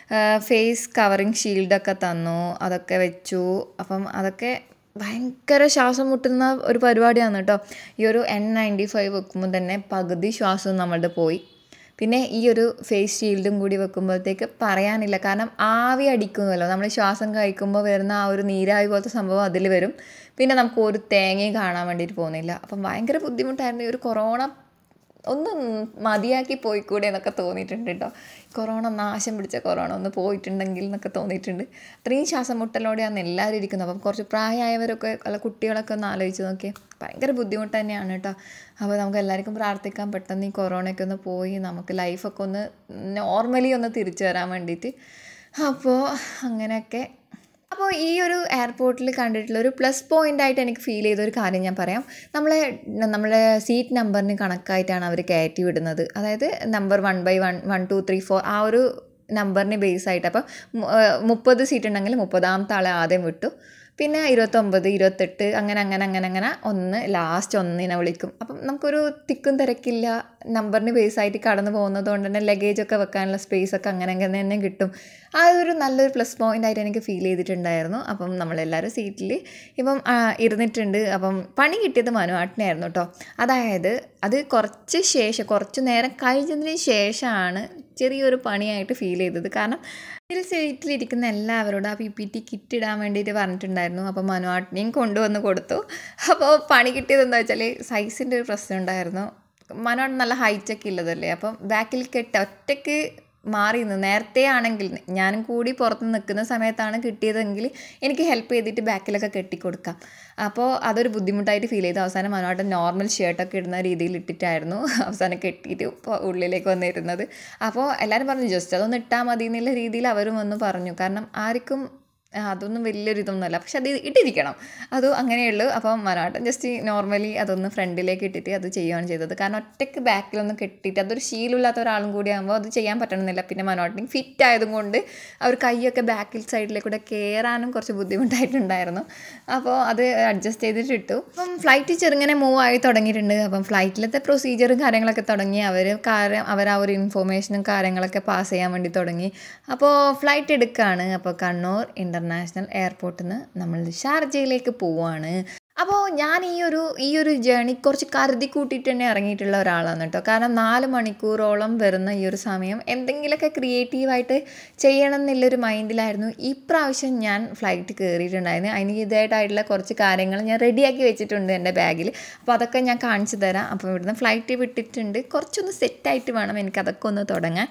ഫേസ് കവറിങ് ഷീൽഡൊക്കെ തന്നു അതൊക്കെ വെച്ചു അപ്പം അതൊക്കെ ഭയങ്കര ശ്വാസം മുട്ടുന്ന ഒരു പരിപാടിയാണ് കേട്ടോ ഈ ഒരു എൻ നയൻറ്റി ഫൈവ് വെക്കുമ്പോൾ തന്നെ പകുതി ശ്വാസവും നമ്മളുടെ പോയി പിന്നെ ഈ ഒരു ഫേസ് ഷീൽഡും കൂടി വെക്കുമ്പോഴത്തേക്ക് പറയാനില്ല കാരണം ആവി അടിക്കുമല്ലോ നമ്മൾ ശ്വാസം കഴിക്കുമ്പോൾ വരുന്ന ആ ഒരു നീരാവി പോലത്തെ സംഭവം അതിൽ വരും പിന്നെ നമുക്ക് ഒരു തേങ്ങയും കാണാൻ വേണ്ടിയിട്ട് പോകുന്നില്ല അപ്പം ഭയങ്കര ബുദ്ധിമുട്ടായിരുന്നു ഈ ഒരു കൊറോണ ഒന്ന് മതിയാക്കി പോയിക്കൂടെ എന്നൊക്കെ തോന്നിയിട്ടുണ്ട് കേട്ടോ കൊറോണ നാശം പിടിച്ച കൊറോണ ഒന്ന് പോയിട്ടുണ്ടെങ്കിൽ എന്നൊക്കെ തോന്നിയിട്ടുണ്ട് അത്രയും ശ്വാസം മുട്ടലോടെയാണ് എല്ലാവരും ഇരിക്കുന്നത് അപ്പം കുറച്ച് പ്രായമായവരൊക്കെ അല്ല കുട്ടികളൊക്കെ ഒന്ന് ആലോചിച്ച് നോക്കിയേ ഭയങ്കര ബുദ്ധിമുട്ട് തന്നെയാണ് കേട്ടോ അപ്പോൾ നമുക്ക് എല്ലാവർക്കും പ്രാർത്ഥിക്കാം പെട്ടെന്ന് ഈ കൊറോണയൊക്കെ ഒന്ന് പോയി നമുക്ക് ലൈഫൊക്കെ ഒന്ന് നോർമലി ഒന്ന് തിരിച്ചു വരാൻ വേണ്ടിയിട്ട് അപ്പോൾ അങ്ങനെയൊക്കെ അപ്പോൾ ഈ ഒരു എയർപോർട്ടിൽ കണ്ടിട്ടുള്ള ഒരു പ്ലസ് പോയിൻ്റ് ആയിട്ട് എനിക്ക് ഫീൽ ചെയ്ത ഒരു കാര്യം ഞാൻ പറയാം നമ്മളെ നമ്മളെ സീറ്റ് നമ്പറിന് കണക്കായിട്ടാണ് അവർ കയറ്റി വിടുന്നത് അതായത് number one by one one two three four ആ ഒരു നമ്പറിന് ബേസ് ആയിട്ട് അപ്പം മുപ്പത് സീറ്റ് ഉണ്ടെങ്കിൽ മുപ്പതാമത്തെ ആളെ ആദ്യം വിട്ടു പിന്നെ ഇരുപത്തൊമ്പത് ഇരുപത്തെട്ട് അങ്ങനെ അങ്ങനെ അങ്ങനെ അങ്ങനെ ഒന്ന് ലാസ്റ്റ് ഒന്നിനെ വിളിക്കും അപ്പം നമുക്കൊരു തിക്കും തിരക്കില്ല നമ്പറിന് ബേസ് ആയിട്ട് കടന്നു പോകുന്നത് കൊണ്ട് തന്നെ ലഗേജൊക്കെ വെക്കാനുള്ള സ്പേസ് ഒക്കെ അങ്ങനെ അങ്ങനെ തന്നെ കിട്ടും ആ ഒരു നല്ലൊരു പ്ലസ് പോയിൻ്റ് ആയിട്ട് എനിക്ക് ഫീൽ ചെയ്തിട്ടുണ്ടായിരുന്നു അപ്പം നമ്മളെല്ലാവരും സീറ്റിൽ ഇപ്പം ഇരുന്നിട്ടുണ്ട് അപ്പം പണി കിട്ടിയത് മനുവാട്ടിനായിരുന്നു കേട്ടോ അതായത് അത് കുറച്ച് ശേഷം കുറച്ച് നേരം കഴിഞ്ഞതിന് ശേഷമാണ് ചെറിയൊരു പണിയായിട്ട് ഫീൽ ചെയ്തത് കാരണം ഇതിൽ സീറ്റിലിരിക്കുന്ന എല്ലാവരോടും ആ പി പി ടി കിറ്റ് ഇടാൻ വേണ്ടിയിട്ട് പറഞ്ഞിട്ടുണ്ടായിരുന്നു അപ്പോൾ മനുവാട്ടിനെയും കൊണ്ടുവന്ന് കൊടുത്തു അപ്പോൾ പണി കിട്ടിയത് എന്താ വെച്ചാൽ സൈസിൻ്റെ ഒരു പ്രശ്നം ഉണ്ടായിരുന്നു മനുവാട്ട് നല്ല ഹൈറ്റൊക്കെ ഉള്ളതല്ലേ അപ്പം ബാക്കിൽ കെട്ട് ഒറ്റയ്ക്ക് മാറി നിന്ന് നേരത്തെ ആണെങ്കിൽ ഞാനും കൂടി പുറത്ത് നിൽക്കുന്ന സമയത്താണ് കിട്ടിയതെങ്കിൽ എനിക്ക് ഹെൽപ്പ് ചെയ്തിട്ട് ബാക്കിലൊക്കെ കെട്ടിക്കൊടുക്കാം അപ്പോൾ അതൊരു ബുദ്ധിമുട്ടായിട്ട് ഫീൽ ചെയ്തു അവസാനം മനോഹരൻ നോർമൽ ഷർട്ടൊക്കെ ഇടുന്ന രീതിയിൽ ഇട്ടിട്ടായിരുന്നു അവസാനം കെട്ടിയിട്ട് ഉള്ളിലേക്ക് വന്നിരുന്നത് അപ്പോൾ എല്ലാവരും പറഞ്ഞു ജസ്റ്റ് അതൊന്ന് ഇട്ടാൽ മതി എന്നുള്ള രീതിയിൽ അവരും വന്ന് പറഞ്ഞു കാരണം ആർക്കും അതൊന്നും വലിയൊരു ഇതൊന്നുമല്ല പക്ഷെ അത് ഇട്ടിരിക്കണം അതും അങ്ങനെയുള്ളൂ അപ്പം മനാട്ടൻ ജസ്റ്റ് നോർമലി അതൊന്ന് ഫ്രണ്ടിലേക്ക് ഇട്ടിട്ട് അത് ചെയ്യുകയാണ് ചെയ്തത് കാരണം ഒറ്റയ്ക്ക് ബാക്കിലൊന്ന് കെട്ടിയിട്ട് അതൊരു ശീലമില്ലാത്ത ഒരാളും കൂടി ആകുമ്പോൾ അത് ചെയ്യാൻ പറ്റണമെന്നില്ല പിന്നെ മനോട്ടിന് ഫിറ്റ് ആയതുകൊണ്ട് അവർ കൈയൊക്കെ ബാക്കിൽ സൈഡിലേക്കൂടെ കയറാനും കുറച്ച് ബുദ്ധിമുട്ടായിട്ടുണ്ടായിരുന്നു അപ്പോൾ അത് അഡ്ജസ്റ്റ് ചെയ്തിട്ട് ഇട്ടു അപ്പം ഫ്ലൈറ്റ് ചെറുങ്ങനെ മൂവ് ആയി തുടങ്ങിയിട്ടുണ്ട് അപ്പം ഫ്ലൈറ്റിലത്തെ പ്രൊസീജിയറും കാര്യങ്ങളൊക്കെ തുടങ്ങി അവർ കാര്യം അവർ ആ ഒരു ഇൻഫോർമേഷനും കാര്യങ്ങളൊക്കെ പാസ് ചെയ്യാൻ വേണ്ടി തുടങ്ങി അപ്പോൾ ഫ്ലൈറ്റ് എടുക്കുകയാണ് അപ്പോൾ കണ്ണൂർ ഇൻ്റർനാഷണൽ എയർപോർട്ടിൽ നിന്ന് നമ്മൾ ഷാർജയിലേക്ക് പോവുകയാണ് അപ്പോൾ ഞാൻ ഈ ഒരു ഈ ഒരു ജേണി കുറച്ച് കരുതി കൂട്ടിയിട്ട് തന്നെ ഇറങ്ങിയിട്ടുള്ള ഒരാളാണ് കേട്ടോ കാരണം നാല് മണിക്കൂറോളം വരുന്ന ഈ ഒരു സമയം എന്തെങ്കിലുമൊക്കെ ക്രിയേറ്റീവായിട്ട് ചെയ്യണം എന്നുള്ളൊരു മൈൻഡിലായിരുന്നു ഇപ്രാവശ്യം ഞാൻ ഫ്ലൈറ്റ് കയറിയിട്ടുണ്ടായിരുന്നു അതിന് ഇതായിട്ടായിട്ടുള്ള കുറച്ച് കാര്യങ്ങൾ ഞാൻ റെഡിയാക്കി വെച്ചിട്ടുണ്ട് എൻ്റെ ബാഗിൽ അപ്പോൾ അതൊക്കെ ഞാൻ കാണിച്ചു തരാം അപ്പോൾ ഇവിടുന്ന് ഫ്ലൈറ്റ് വിട്ടിട്ടുണ്ട് കുറച്ചൊന്ന് സെറ്റായിട്ട് വേണം എനിക്കതൊക്കെ ഒന്ന് തുടങ്ങാൻ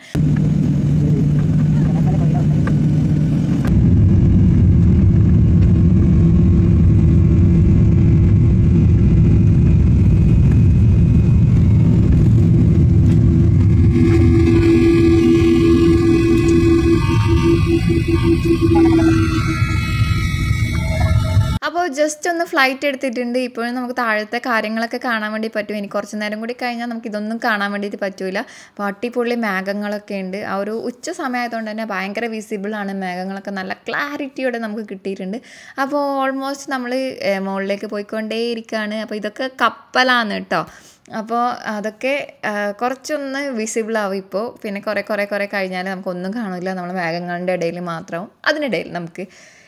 അപ്പോൾ ജസ്റ്റ് ഒന്ന് ഫ്ലൈറ്റ് എടുത്തിട്ടുണ്ട് ഇപ്പോഴും നമുക്ക് താഴത്തെ കാര്യങ്ങളൊക്കെ കാണാൻ വേണ്ടി പറ്റും ഇനി കുറച്ച് നേരം കൂടി കഴിഞ്ഞാൽ നമുക്ക് ഇതൊന്നും കാണാൻ വേണ്ടിയിട്ട് പറ്റൂല അപ്പോൾ അട്ടിപ്പൊളി മേഘങ്ങളൊക്കെ ഉണ്ട് ആ ഒരു ഉച്ച സമയമായതുകൊണ്ട് തന്നെ ഭയങ്കര വിസിബിളാണ് മേഘങ്ങളൊക്കെ നല്ല ക്ലാരിറ്റിയോടെ നമുക്ക് കിട്ടിയിട്ടുണ്ട് അപ്പോൾ ഓൾമോസ്റ്റ് നമ്മൾ മുകളിലേക്ക് പോയിക്കൊണ്ടേയിരിക്കുകയാണ് അപ്പോൾ ഇതൊക്കെ കപ്പലാണ് കേട്ടോ അപ്പോൾ അതൊക്കെ ആ, കുറച്ചൊന്ന് വിസിബിൾ ആവും ഇപ്പോൾ പിന്നെ കുറേ കുറേ കുറേ കഴിഞ്ഞാൽ നമുക്കൊന്നും കാണില്ല നമ്മൾ മേഘങ്ങളുടെ ഇടയിൽ മാത്രമാവും അതിനിടയിൽ നമുക്ക്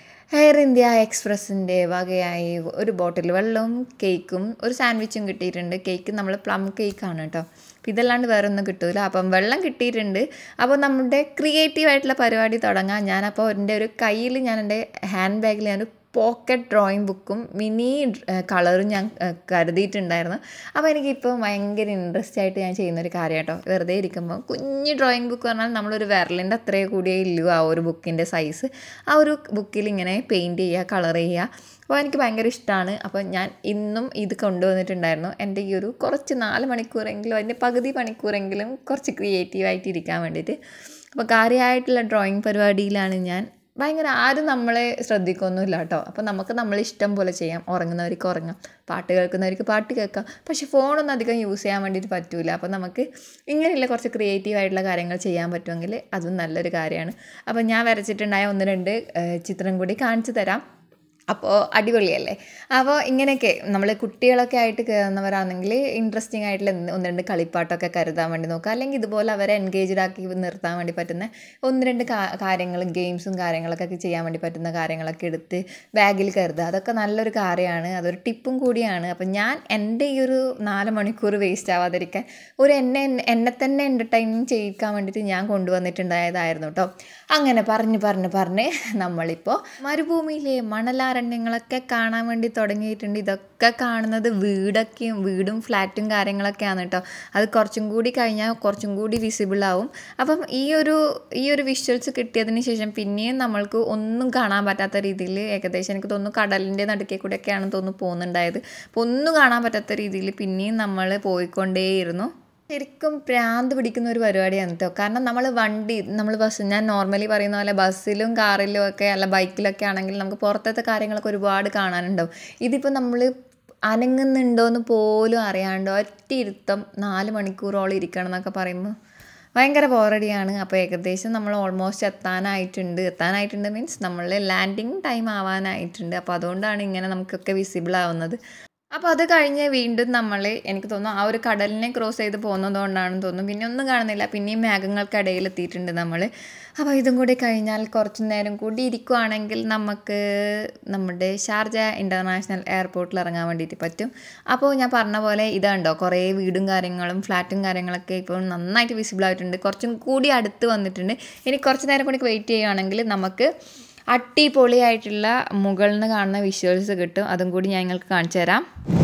എയർ ഇന്ത്യ എക്സ്പ്രസിൻ്റെ വകയായി ഒരു ബോട്ടിൽ വെള്ളവും കേക്കും ഒരു സാൻഡ്വിച്ചും കിട്ടിയിട്ടുണ്ട് കേക്ക് നമ്മൾ പ്ലം കേക്കാണ് കേട്ടോ അപ്പോൾ ഇതല്ലാണ്ട് വേറെ ഒന്നും കിട്ടൂല അപ്പം വെള്ളം കിട്ടിയിട്ടുണ്ട് അപ്പോൾ നമ്മുടെ ക്രിയേറ്റീവ് ആയിട്ടുള്ള പരിപാടി തുടങ്ങാം ഞാനപ്പോൾ എൻ്റെ ഒരു കയ്യിൽ ഞാൻ എൻ്റെ ഹാൻഡ് ബാഗിൽ ഞാനൊരു പോക്കറ്റ് ഡ്രോയിങ് ബുക്കും മിനി കളറും ഞാൻ ഏഹ്, കരുതിയിട്ടുണ്ടായിരുന്നു അപ്പോൾ എനിക്കിപ്പോൾ ഭയങ്കര ഇൻട്രസ്റ്റ് ആയിട്ട് ഞാൻ ചെയ്യുന്നൊരു കാര്യം കേട്ടോ വെറുതെ ഇരിക്കുമ്പോൾ കുഞ്ഞ് ഡ്രോയിങ് ബുക്ക് പറഞ്ഞാൽ നമ്മളൊരു വിരലിൻ്റെ അത്രയേ കൂടിയേ ഇല്ലൂ ആ ഒരു ബുക്കിൻ്റെ സൈസ് ആ ഒരു ബുക്കിൽ ഇങ്ങനെ പെയിൻറ്റ് ചെയ്യുക കളർ ചെയ്യുക അപ്പോൾ എനിക്ക് ഭയങ്കര ഇഷ്ടമാണ് അപ്പോൾ ഞാൻ ഇന്നും ഇത് കൊണ്ടുവന്നിട്ടുണ്ടായിരുന്നു എൻ്റെ ഈ ഒരു കുറച്ച് നാല് മണിക്കൂറെങ്കിലും അതിൻ്റെ പകുതി മണിക്കൂറെങ്കിലും കുറച്ച് ക്രിയേറ്റീവായിട്ട് ഇരിക്കാൻ വേണ്ടിയിട്ട് അപ്പോൾ കാര്യമായിട്ടുള്ള ഡ്രോയിങ് പരിപാടിയിലാണ് ഞാൻ ഭയങ്കര ആരും നമ്മളെ ശ്രദ്ധിക്കൊന്നുമില്ല കേട്ടോ അപ്പോൾ നമുക്ക് നമ്മളെ ഇഷ്ടം പോലെ ചെയ്യാം ഉറങ്ങുന്നവർക്ക് ഉറങ്ങാം പാട്ട് കേൾക്കുന്നവർക്ക് പാട്ട് കേൾക്കാം പക്ഷേ ഫോണൊന്നും അധികം യൂസ് ചെയ്യാൻ വേണ്ടിയിട്ട് പറ്റൂല അപ്പോൾ നമുക്ക് ഇങ്ങനെയുള്ള കുറച്ച് ക്രിയേറ്റീവ് ആയിട്ടുള്ള കാര്യങ്ങൾ ചെയ്യാൻ പറ്റുമെങ്കിൽ അതും നല്ലൊരു കാര്യമാണ് അപ്പോൾ ഞാൻ വരച്ചിട്ടുണ്ടായ ഒന്ന് രണ്ട് ഏഹ്, ചിത്രം കൂടി കാണിച്ചു തരാം അപ്പോൾ അടിപൊളിയല്ലേ അപ്പോൾ ഇങ്ങനെയൊക്കെ നമ്മൾ കുട്ടികളൊക്കെ ആയിട്ട് കയറുന്നവരാണെങ്കിൽ ഇൻട്രസ്റ്റിംഗ് ആയിട്ടുള്ള എന്ത് ഒന്ന് രണ്ട് കളിപ്പാട്ടൊക്കെ കരുതാൻ വേണ്ടി നോക്കുക അല്ലെങ്കിൽ ഇതുപോലെ അവരെ എൻഗേജ്ഡ് ആക്കി നിർത്താൻ വേണ്ടി പറ്റുന്ന ഒന്ന് രണ്ട് കാര്യങ്ങളും ഗെയിംസും കാര്യങ്ങളൊക്കെ ചെയ്യാൻ വേണ്ടി പറ്റുന്ന കാര്യങ്ങളൊക്കെ എടുത്ത് ബാഗിൽ കരുതുക അതൊക്കെ നല്ലൊരു കാര്യമാണ് അതൊരു ടിപ്പും കൂടിയാണ് അപ്പം ഞാൻ എൻ്റെ ഈ ഒരു നാല് മണിക്കൂർ വേസ്റ്റ് ആവാതിരിക്കാൻ ഒരു എന്നെ എന്നെ തന്നെ എൻ്റർടൈനിങ് ചെയ്യിക്കാൻ വേണ്ടിയിട്ട് ഞാൻ കൊണ്ടുവന്നിട്ടുണ്ടായതായിരുന്നു കേട്ടോ അങ്ങനെ പറഞ്ഞ് പറഞ്ഞ് പറഞ്ഞ് നമ്മളിപ്പോൾ മരുഭൂമിയിലെ മണലാരണ്യങ്ങളൊക്കെ കാണാൻ വേണ്ടി തുടങ്ങിയിട്ടുണ്ട് ഇതൊക്കെ കാണുന്നത് വീടൊക്കെയും വീടും ഫ്ലാറ്റും കാര്യങ്ങളൊക്കെയാണ് കേട്ടോ അത് കുറച്ചും കൂടി കഴിഞ്ഞാൽ കുറച്ചും കൂടി വിസിബിൾ ആവും അപ്പം ഈ ഒരു ഈ ഒരു വിഷ്വൽസ് കിട്ടിയതിന് ശേഷം പിന്നെയും നമ്മൾക്ക് ഒന്നും കാണാൻ പറ്റാത്ത രീതിയിൽ ഏകദേശം എനിക്ക് തോന്നുന്നു കടലിൻ്റെ നടുക്കെ കൂടെയൊക്കെയാണെന്ന് തോന്നുന്നു പോകുന്നുണ്ടായത് അപ്പോൾ ഒന്നും കാണാൻ പറ്റാത്ത രീതിയിൽ പിന്നെയും നമ്മൾ പോയിക്കൊണ്ടേയിരുന്നു ശരിക്കും പ്രാന്ത് പിടിക്കുന്ന ഒരു പരിപാടിയാണ് കേട്ടോ കാരണം നമ്മൾ വണ്ടി നമ്മൾ ബസ് ഞാൻ നോർമലി പറയുന്ന പോലെ ബസ്സിലും കാറിലും ഒക്കെ അല്ല ബൈക്കിലൊക്കെ ആണെങ്കിൽ നമുക്ക് പുറത്തത്തെ കാര്യങ്ങളൊക്കെ ഒരുപാട് കാണാനുണ്ടാവും ഇതിപ്പോൾ നമ്മൾ അനങ്ങുന്നുണ്ടോയെന്ന് പോലും അറിയാണ്ട് ഒറ്റ ഇരുത്തം നാല് മണിക്കൂറോളം ഇരിക്കണം എന്നൊക്കെ പറയുമ്പോൾ ഭയങ്കര ബോറടിയാണ് അപ്പോൾ ഏകദേശം നമ്മൾ ഓൾമോസ്റ്റ് എത്താനായിട്ടുണ്ട് എത്താനായിട്ടുണ്ട് മീൻസ് നമ്മൾ ലാൻഡിങ് ടൈം ആവാനായിട്ടുണ്ട് അപ്പോൾ അതുകൊണ്ടാണ് ഇങ്ങനെ നമുക്കൊക്കെ വിസിബിൾ ആവുന്നത് അപ്പോൾ അത് കഴിഞ്ഞ് വീണ്ടും നമ്മൾ എനിക്ക് തോന്നുന്നു ആ ഒരു കടലിനെ ക്രോസ് ചെയ്ത് പോകുന്നതുകൊണ്ടാണെന്ന് തോന്നുന്നു പിന്നെ ഒന്നും കാണുന്നില്ല പിന്നെയും മേഘങ്ങൾക്കിടയിൽ എത്തിയിട്ടുണ്ട് നമ്മൾ അപ്പോൾ ഇതും കൂടി കഴിഞ്ഞാൽ കുറച്ച് നേരം കൂടി ഇരിക്കുവാണെങ്കിൽ നമുക്ക് നമ്മുടെ ഷാർജ ഇൻ്റർനാഷണൽ എയർപോർട്ടിൽ ഇറങ്ങാൻ വേണ്ടിയിട്ട് പറ്റും അപ്പോൾ ഞാൻ പറഞ്ഞ പോലെ ഇതുണ്ടോ കുറേ വീടും കാര്യങ്ങളും ഫ്ലാറ്റും കാര്യങ്ങളൊക്കെ ഇപ്പോൾ നന്നായിട്ട് വിസിബിൾ ആയിട്ടുണ്ട് കുറച്ചും കൂടി അടുത്ത് വന്നിട്ടുണ്ട് ഇനി കുറച്ച് നേരം കൂടി വെയിറ്റ് ചെയ്യുകയാണെങ്കിൽ നമുക്ക് അടിപൊളിയായിട്ടുള്ള മുകളിൽ നിന്ന് കാണുന്ന വിഷ്വൽസ് കിട്ടും അതും കൂടി ഞാൻ നിങ്ങൾക്ക് കാണിച്ചു തരാം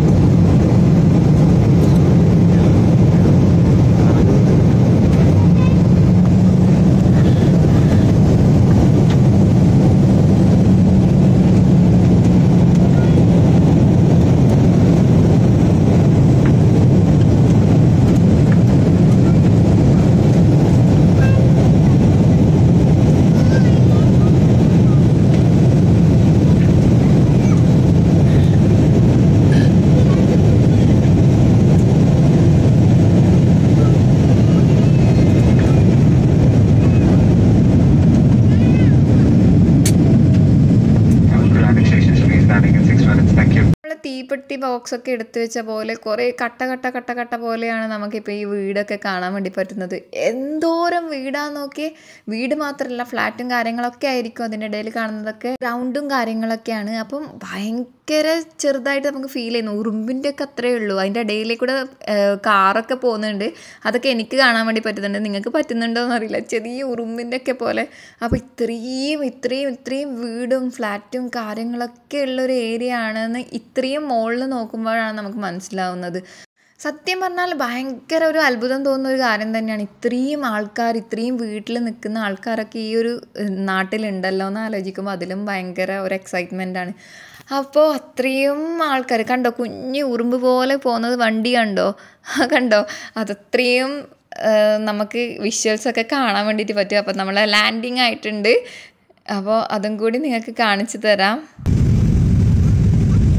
Traffic station should be starting in six minutes. Thank you. നമ്മൾ തീപ്പെട്ടി ബോക്സ് ഒക്കെ എടുത്തു വെച്ച പോലെ കുറേ കട്ട കട്ട കട്ട കട്ട പോലെയാണ് നമുക്കിപ്പോൾ ഈ വീടൊക്കെ കാണാൻ വേണ്ടി പറ്റുന്നത് എന്തോരം വീടാന്ന് നോക്കി വീട് മാത്രമല്ല ഫ്ലാറ്റും കാര്യങ്ങളൊക്കെ ആയിരിക്കും അതിൻ്റെ ഇടയിൽ കാണുന്നതൊക്കെ ഗ്രൗണ്ടും കാര്യങ്ങളൊക്കെയാണ് അപ്പം ഭയങ്കര ചെറുതായിട്ട് നമുക്ക് ഫീൽ ചെയ്യുന്നു ഉറുമ്പിൻ്റെ ഒക്കെ അത്രയേ ഉള്ളൂ അതിൻ്റെ ഇടയിലേക്ക് കൂടെ കാറൊക്കെ പോകുന്നുണ്ട് അതൊക്കെ എനിക്ക് കാണാൻ വേണ്ടി പറ്റുന്നുണ്ട് നിങ്ങൾക്ക് പറ്റുന്നുണ്ടോ എന്നറിയില്ല ചെറിയ ഉറുമ്പിൻ്റെ ഒക്കെ പോലെ അപ്പോൾ ഇത്രയും ഇത്രയും ഇത്രയും വീടും ഫ്ലാറ്റും കാര്യങ്ങളൊക്കെ ഉള്ള ഒരു ഏരിയ ആണെന്ന് ഇത്രയും മുകളിൽ നോക്കുമ്പോഴാണ് നമുക്ക് മനസ്സിലാവുന്നത് സത്യം പറഞ്ഞാൽ ഭയങ്കര ഒരു അത്ഭുതം തോന്നുന്ന ഒരു കാര്യം തന്നെയാണ് ഇത്രയും ആൾക്കാർ ഇത്രയും വീട്ടിൽ നിൽക്കുന്ന ആൾക്കാരൊക്കെ ഈ ഒരു ഏഹ്, നാട്ടിലുണ്ടല്ലോ എന്ന് ആലോചിക്കുമ്പോൾ അതിലും ഭയങ്കര ഒരു എക്സൈറ്റ്മെൻ്റ് ആണ് അപ്പോൾ അത്രയും ആൾക്കാർ കണ്ടോ കുഞ്ഞു ഉറുമ്പ് പോലെ പോകുന്നത് വണ്ടി കണ്ടോ കണ്ടോ അതത്രയും ഏഹ്, നമുക്ക് വിഷ്വൽസ് ഒക്കെ കാണാൻ വേണ്ടിയിട്ട് പറ്റും അപ്പോൾ നമ്മൾ ലാൻഡിങ് ആയിട്ടുണ്ട് അപ്പോൾ അതും കൂടി നിങ്ങൾക്ക് കാണിച്ചു തരാം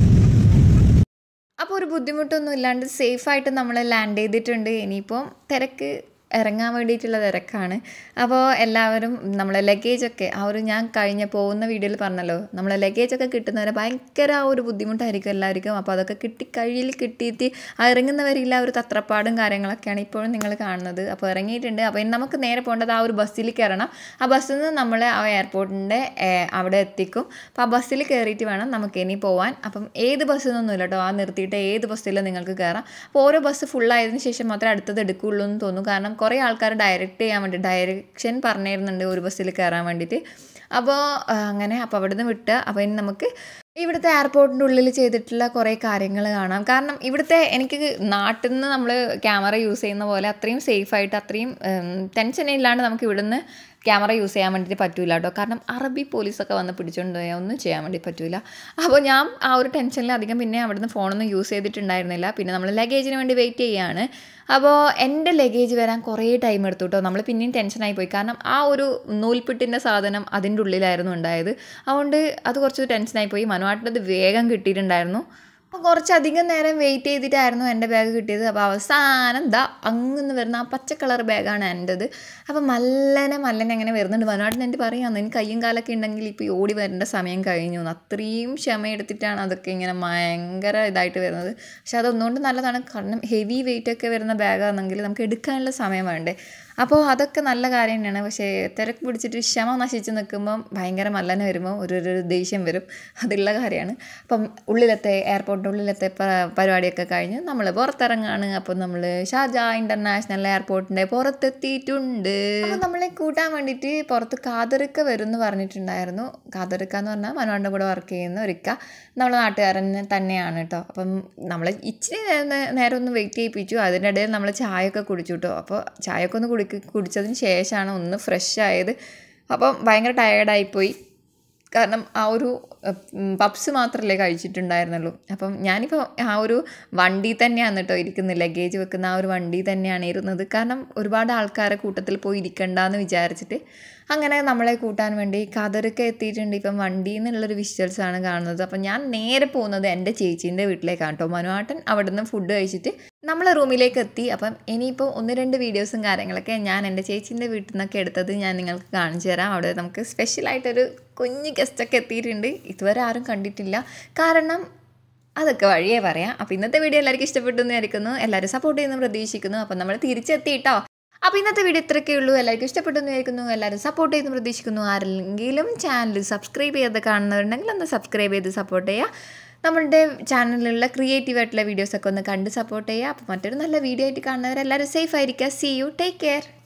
അപ്പോൾ ഒരു ബുദ്ധിമുട്ടൊന്നും ഇല്ലാണ്ട് സേഫായിട്ട് നമ്മൾ ലാൻഡ് ചെയ്തിട്ടുണ്ട് ഇനിയിപ്പോൾ തിരക്ക് ഇറങ്ങാൻ വേണ്ടിയിട്ടുള്ള തിരക്കാണ് അപ്പോൾ എല്ലാവരും നമ്മളെ ലഗേജൊക്കെ ആ ഒരു ഞാൻ കഴിഞ്ഞ പോകുന്ന വീഡിയോയിൽ പറഞ്ഞല്ലോ നമ്മളെ ലഗേജൊക്കെ കിട്ടുന്നവരെ ഭയങ്കര ആ ഒരു ബുദ്ധിമുട്ടായിരിക്കും എല്ലാവർക്കും അപ്പോൾ അതൊക്കെ കിട്ടി കയ്യിൽ കിട്ടിയിട്ട് ആ ഇറങ്ങുന്നവരില്ല ഒരു തത്രപ്പാടും കാര്യങ്ങളൊക്കെയാണ് ഇപ്പോഴും നിങ്ങൾ കാണുന്നത് അപ്പോൾ ഇറങ്ങിയിട്ടുണ്ട് അപ്പോൾ ഇനി നമുക്ക് നേരെ പോകേണ്ടത് ആ ഒരു ബസ്സിൽ കയറണം ആ ബസ്സിൽ നിന്ന് നമ്മളെ ആ എയർപോർട്ടിൻ്റെ അവിടെ എത്തിക്കും അപ്പോൾ ആ ബസ്സിൽ കയറിയിട്ട് വേണം നമുക്ക് ഇനി പോകാൻ അപ്പം ഏത് ബസ്സിനൊന്നുമില്ല കേട്ടോ ആ നിർത്തിയിട്ട് ഏത് ബസ്സിലും നിങ്ങൾക്ക് കയറാം അപ്പോൾ ഓരോ ബസ് ഫുള്ളായതിനു ശേഷം മാത്രമേ അടുത്തത് എടുക്കുകയുള്ളൂ എന്ന് തോന്നുന്നു കാരണം കുറേ ആൾക്കാർ ഡയറക്റ്റ് ചെയ്യാൻ വേണ്ടി ഡയറക്ഷൻ പറഞ്ഞിരുന്നുണ്ട് ഒരു ബസ്സിൽ കയറാൻ വേണ്ടിയിട്ട് അപ്പോൾ ആ, അങ്ങനെ അപ്പോൾ അവിടെ നിന്ന് വിട്ട് അപ്പോൾ ഇനി നമുക്ക് ഇവിടുത്തെ എയർപോർട്ടിൻ്റെ ഉള്ളിൽ ചെയ്തിട്ടുള്ള കുറേ കാര്യങ്ങൾ കാണാം കാരണം ഇവിടുത്തെ എനിക്ക് നാട്ടിൽ നിന്ന് നമ്മൾ ക്യാമറ യൂസ് ചെയ്യുന്ന പോലെ അത്രയും സേഫായിട്ട് അത്രയും ടെൻഷൻ ഇല്ലാണ്ട് നമുക്ക് ഇവിടുന്ന് ക്യാമറ യൂസ് ചെയ്യാൻ വേണ്ടിയിട്ട് പറ്റൂല കേട്ടോ കാരണം അറബി പോലീസൊക്കെ വന്ന് പിടിച്ചുകൊണ്ട് പോയാൽ ഒന്നും ചെയ്യാൻ വേണ്ടി പറ്റൂല അപ്പോൾ ഞാൻ ആ ഒരു ടെൻഷനിൽ അധികം പിന്നെ അവിടുന്ന് ഫോണൊന്നും യൂസ് ചെയ്തിട്ടുണ്ടായിരുന്നില്ല പിന്നെ നമ്മൾ ലഗേജിന് വേണ്ടി വെയിറ്റ് ചെയ്യുകയാണ് അപ്പോൾ എൻ്റെ ലഗേജ് വരാൻ കുറേ ടൈം എടുത്തു കേട്ടോ നമ്മൾ പിന്നെയും ടെൻഷനായി പോയി കാരണം ആ ഒരു നൂൽപ്പിട്ടിൻ്റെ സാധനം അതിൻ്റെ ഉള്ളിലായിരുന്നു ഉണ്ടായത് അതുകൊണ്ട് അത് കുറച്ച് ടെൻഷനായി പോയി മനുവാട്ടിനത് വേഗം കിട്ടിയിട്ടുണ്ടായിരുന്നു അപ്പോൾ കുറച്ചധികം നേരം വെയിറ്റ് ചെയ്തിട്ടായിരുന്നു എൻ്റെ ബാഗ് കിട്ടിയത് അപ്പോൾ അവസാനം ദാ അങ്ങന്ന് വരുന്ന ആ പച്ച കളർ ബാഗാണ് എൻ്റെത് അപ്പോൾ മല്ലനെ മല്ലനെ അങ്ങനെ വരുന്നുണ്ട് വനോട്ടിന് എൻ്റെ പറയാമെന്ന് എനിക്ക് കയ്യും കാലൊക്കെ ഉണ്ടെങ്കിൽ ഇപ്പോൾ ഈ ഓടി വരേണ്ട സമയം കഴിഞ്ഞു എന്ന് അത്രയും ക്ഷമയെടുത്തിട്ടാണ് അതൊക്കെ ഇങ്ങനെ ഭയങ്കര ഇതായിട്ട് വരുന്നത് പക്ഷെ അതൊന്നുകൊണ്ട് നല്ലതാണ് കാരണം ഹെവി വെയിറ്റ് ഒക്കെ വരുന്ന ബാഗാണെങ്കിൽ നമുക്ക് എടുക്കാനുള്ള സമയം വേണ്ടേ അപ്പോൾ അതൊക്കെ നല്ല കാര്യം തന്നെയാണ് പക്ഷേ തിരക്ക് പിടിച്ചിട്ട് ക്ഷമ നശിച്ച് നിൽക്കുമ്പം ഭയങ്കര മല്ലന വരുമ്പോൾ ഒരു ഒരു ദേഷ്യം വരും അതുള്ള കാര്യമാണ് അപ്പം ഉള്ളിലത്തെ എയർപോർട്ടിൻ്റെ ഉള്ളിലത്തെ പ- പരിപാടിയൊക്കെ കഴിഞ്ഞ് നമ്മൾ പുറത്തിറങ്ങാണ് അപ്പോൾ നമ്മൾ ഷാർജ ഇൻ്റർനാഷണൽ എയർപോർട്ടിൻ്റെ പുറത്തെത്തിയിട്ടുണ്ട് അപ്പോൾ നമ്മളെ കൂട്ടാൻ വേണ്ടിയിട്ട് പുറത്ത് കാതറിക്ക വരും എന്ന് പറഞ്ഞിട്ടുണ്ടായിരുന്നു കാതറിക്ക എന്ന് പറഞ്ഞാൽ മനോഹറിൻ്റെ കൂടെ വർക്ക് ചെയ്യുന്ന ഒരിക്ക നമ്മളെ നാട്ടുകാരൻ തന്നെയാണ് കേട്ടോ അപ്പം നമ്മൾ ഇച്ചിരി നേരം നേരം ഒന്ന് വെയിറ്റ് ചെയ്യിപ്പിച്ചു അതിൻ്റെ ഇടയിൽ നമ്മൾ ചായയൊക്കെ കുടിച്ചു കേട്ടോ അപ്പോൾ ചായയൊക്കെ ഒന്ന് കുടിക്ക് കുടിച്ചതിന് ശേഷമാണ് ഒന്ന് ഫ്രഷ് ആയത് അപ്പം ഭയങ്കര ടയേർഡായിപ്പോയി കാരണം ആ ഒരു പപ്സ് മാത്രമല്ലേ കഴിച്ചിട്ടുണ്ടായിരുന്നുള്ളൂ അപ്പം ഞാനിപ്പോൾ ആ ഒരു വണ്ടി തന്നെയാണ് കേട്ടോ ഇരിക്കുന്നത് ലഗേജ് വെക്കുന്ന ആ ഒരു വണ്ടി തന്നെയാണ് ഇരുന്നത് കാരണം ഒരുപാട് ആൾക്കാരെ കൂട്ടത്തിൽ പോയി ഇരിക്കണ്ടെന്ന് വിചാരിച്ചിട്ട് അങ്ങനെ നമ്മളെ കൂട്ടാൻ വേണ്ടി കതറൊക്കെ എത്തിയിട്ടുണ്ട് ഇപ്പം വണ്ടിയിൽ നിന്നുള്ളൊരു വിഷ്വൽസ് ആണ് കാണുന്നത് അപ്പം ഞാൻ നേരെ പോകുന്നത് എൻ്റെ ചേച്ചീൻ്റെ വീട്ടിലേക്കാണ് കേട്ടോ മനുവാട്ടൻ അവിടെ നിന്ന് ഫുഡ് കഴിച്ചിട്ട് നമ്മളെ റൂമിലേക്ക് എത്തി അപ്പം ഇനിയിപ്പോൾ ഒന്ന് രണ്ട് വീഡിയോസും കാര്യങ്ങളൊക്കെ ഞാൻ എൻ്റെ ചേച്ചീൻ്റെ വീട്ടിൽ നിന്നൊക്കെ എടുത്തത് ഞാൻ നിങ്ങൾക്ക് കാണിച്ചു തരാം അവിടെ നമുക്ക് സ്പെഷ്യലായിട്ടൊരു കുഞ്ഞ് ഗസ്റ്റൊക്കെ എത്തിയിട്ടുണ്ട് ഇതുവരെ ആരും കണ്ടിട്ടില്ല കാരണം അതൊക്കെ വഴിയേ പറയാം അപ്പോൾ ഇന്നത്തെ വീഡിയോ എല്ലാവർക്കും ഇഷ്ടപ്പെട്ടു എന്ന് വിചാരിക്കുന്നു എല്ലാവരും സപ്പോർട്ട് ചെയ്യുന്നു പ്രതീക്ഷിക്കുന്നു അപ്പം നമ്മൾ തിരിച്ചെത്തി കേട്ടോ അപ്പോൾ ഇന്നത്തെ വീഡിയോ ഇത്രയൊക്കെ ഉള്ളൂ എല്ലാവർക്കും ഇഷ്ടപ്പെട്ടു എന്ന് വിചാരിക്കുന്നു എല്ലാവരും സപ്പോർട്ട് ചെയ്യുന്നു പ്രതീക്ഷിക്കുന്നു ആരെങ്കിലും ചാനൽ സബ്സ്ക്രൈബ് ചെയ്ത് കാണുന്നവരുണ്ടെങ്കിൽ ഒന്ന് സബ്സ്ക്രൈബ് ചെയ്ത് സപ്പോർട്ട് ചെയ്യുക നമ്മളുടെ ചാനലിലുള്ള ക്രിയേറ്റീവ് ആയിട്ടുള്ള വീഡിയോസൊക്കെ ഒന്ന് കണ്ട് സപ്പോർട്ട് ചെയ്യുക അപ്പോൾ മറ്റൊരു നല്ല വീഡിയോ ആയിട്ട് കാണുന്നവരെല്ലാവരും സേഫ് ആയിരിക്കുക സി യു ടേക്ക് കെയർ